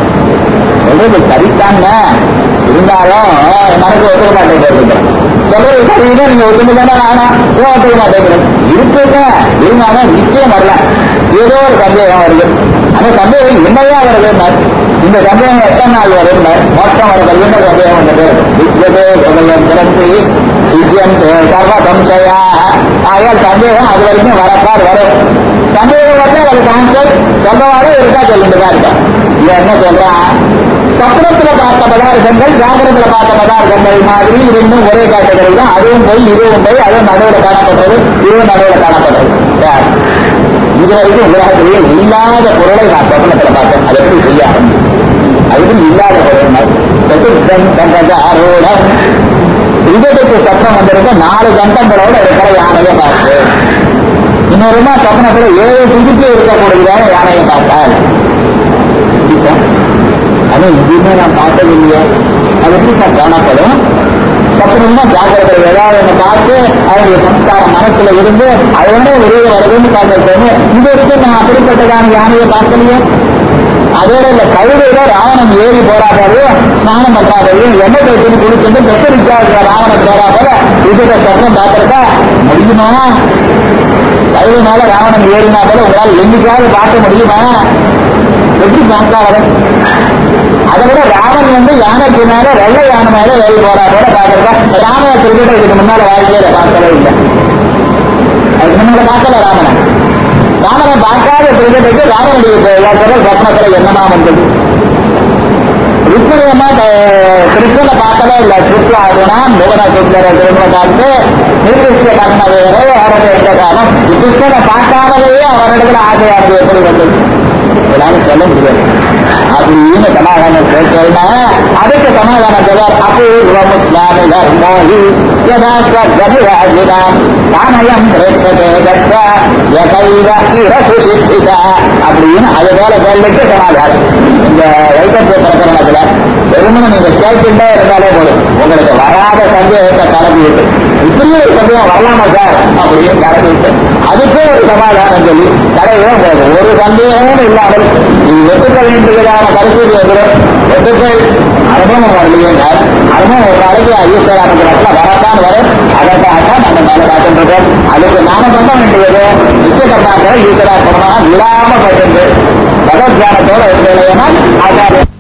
சொல்றது சரிதாங்க இருந்தாலும் மனசு ஒத்துக்க மாட்டேங்கிறது சொல்றது சரின்னு நீங்க ஒத்துக்க தானே ஆனா ஏன் ஒத்துக்க மாட்டேங்கிறது இருக்குங்க இருந்தாலும் நிச்சயம் வரல ஏதோ ஒரு சந்தேகம் வருது அந்த சந்தேகம் என்னையா வருதுன்னா இந்த சந்தேகம் எத்தனை நாள் வரும் மோட்சம் வரது என்ன சந்தேகம் வந்தது வித்யதே உதயம் பிறந்து சித்தியம் சர்வ சம்சயா ஆகையால் சந்தேகம் அது வரைக்கும் வரப்பார் வரும் சந்தேகம் வந்து அதுக்கு ஆன்சர் சொல்லவாறு இருக்கா சொல்லிட்டு தான் இருக்கா இவன் என்ன சொல்றான் சத்திரத்துல பார்த்த பதார்த்தங்கள் ஜாகிரத்துல பார்த்த பதார்த்தங்கள் மாதிரி இரண்டும் ஒரே கேட்டகரி தான் அதுவும் போய் இதுவும் போய் அதுவும் நடுவில் காணப்படுறது இதுவும் நடுவில் காணப்படுறது யார்? இது வரைக்கும் உலகத்திலேயே இல்லாத பொருளை நான் சொப்னத்துல பார்த்தேன் அது எப்படி செய்ய ஆரம்பிக்கும் அது எப்படி இல்லாத பொருள் சதுர்த்தம் தந்தது ஆரோடம் இருபதுக்கு சத்தம் வந்திருக்க நாலு கண்டங்களோட இருக்கிற யானையை பார்த்து இன்னொருமா சொப்னத்துல ஏழு துதிக்கு இருக்கக்கூடிய யானையை பார்த்தார் எப்படி சார்? அது எங்கேயுமே நான் பார்த்தது இல்லையே அது எப்படி சார் காணப்படும் சத்துருமா ஜாக்கிரதை ஏதாவது ஒன்று பார்த்து அவருடைய சம்ஸ்காரம் மனசுல இருந்து அதோட வெளியே வருதுன்னு பார்த்து இது வரைக்கும் நான் அப்படிப்பட்டதான யானையை பார்க்கலையே அதோட இந்த கழுதையில ராவணன் ஏறி போறாதையும் ஸ்நானம் பண்றாதையும் எண்ணெய் தேய்ச்சி குளிச்சுட்டு பெத்தரிக்கா இருக்கிற ராவணன் போறா போல இதுக்கு சத்தம் பார்த்திருக்கா முடியுமா கழுதை மேல ராவணன் ஏறினா போல உங்களால் என்னைக்காவது பார்க்க முடியுமா எப்படி பார்க்காத அதை விட ராமன் வந்து யானைக்கு மேல வெள்ளை யானை மேல ஏறி போறா போல பார்த்திருக்கா ராமனை திருக்கிட்ட இதுக்கு முன்னால வாழ்க்கையில பார்க்கவே இல்லை அதுக்கு முன்னால பார்க்கல ராமனை ராமனை பார்க்காத திருக்கிட்டு ராமனுடைய யோசனை சொப்னத்துல என்னமா வந்தது இப்படி என்ன கிருஷ்ணனை பார்க்கவே இல்லை சுற்று ஆகுனான் புவன சுந்தர திரும்ப பார்த்து நிர்திஷ்ட கர்ம வேறு அவரது எந்த காலம் கிருஷ்ணனை பார்க்காமலேயே அவரிடத்துல ஆசையானது எப்படி வந்தது இதெல்லாம் சொல்ல முடியாது அப்படின்னு சமாதானம் கேட்கல அதுக்கு சமாதானம் சொல்வார் அபூர்வம் சுவாமி தர்மோஹி யதா ஸ்வர்கதிராஜினாம் தானயம் பிரேட்சதே தத்த யதைவ இரசு சிக்ஷிதா அப்படின்னு அது போல கேள்விக்கு சமாதானம் இந்த வைத்தத்திய பிரகரணத்துல வெறுமனை நீங்க கேட்டுட்டே இருந்தாலே போதும் உங்களுக்கு வராத சந்தேகத்தை கலந்து விட்டு இப்படியும் ஒரு சந்தேகம் வரலாமா சார் அப்படின்னு கலந்து விட்டு அதுக்கும் ஒரு சமாதானம் சொல்லி கடையில உங்களுக்கு ஒரு சந்தேகமும் இல்லாமல் இது ஒத்துக்க வேண்டியதான பரிசுத்தி வந்துடும் ஒத்துக்கள் அனுபவம் வரலையேங்கால் அனுபவம் ஒரு நாளைக்கு ஈஸ்வரானுக்கு வரத்தான் வரும் அதற்காகத்தான் நம்ம மேல பார்த்துட்டு இருக்கோம் அதுக்கு நாம பண்ண வேண்டியது நித்திய கர்மாக்களை ஈஸ்வரார்ப்பணமாக விடாம பட்டு பகவத் தியானத்தோட இருந்தேனால் ஆச்சாரிய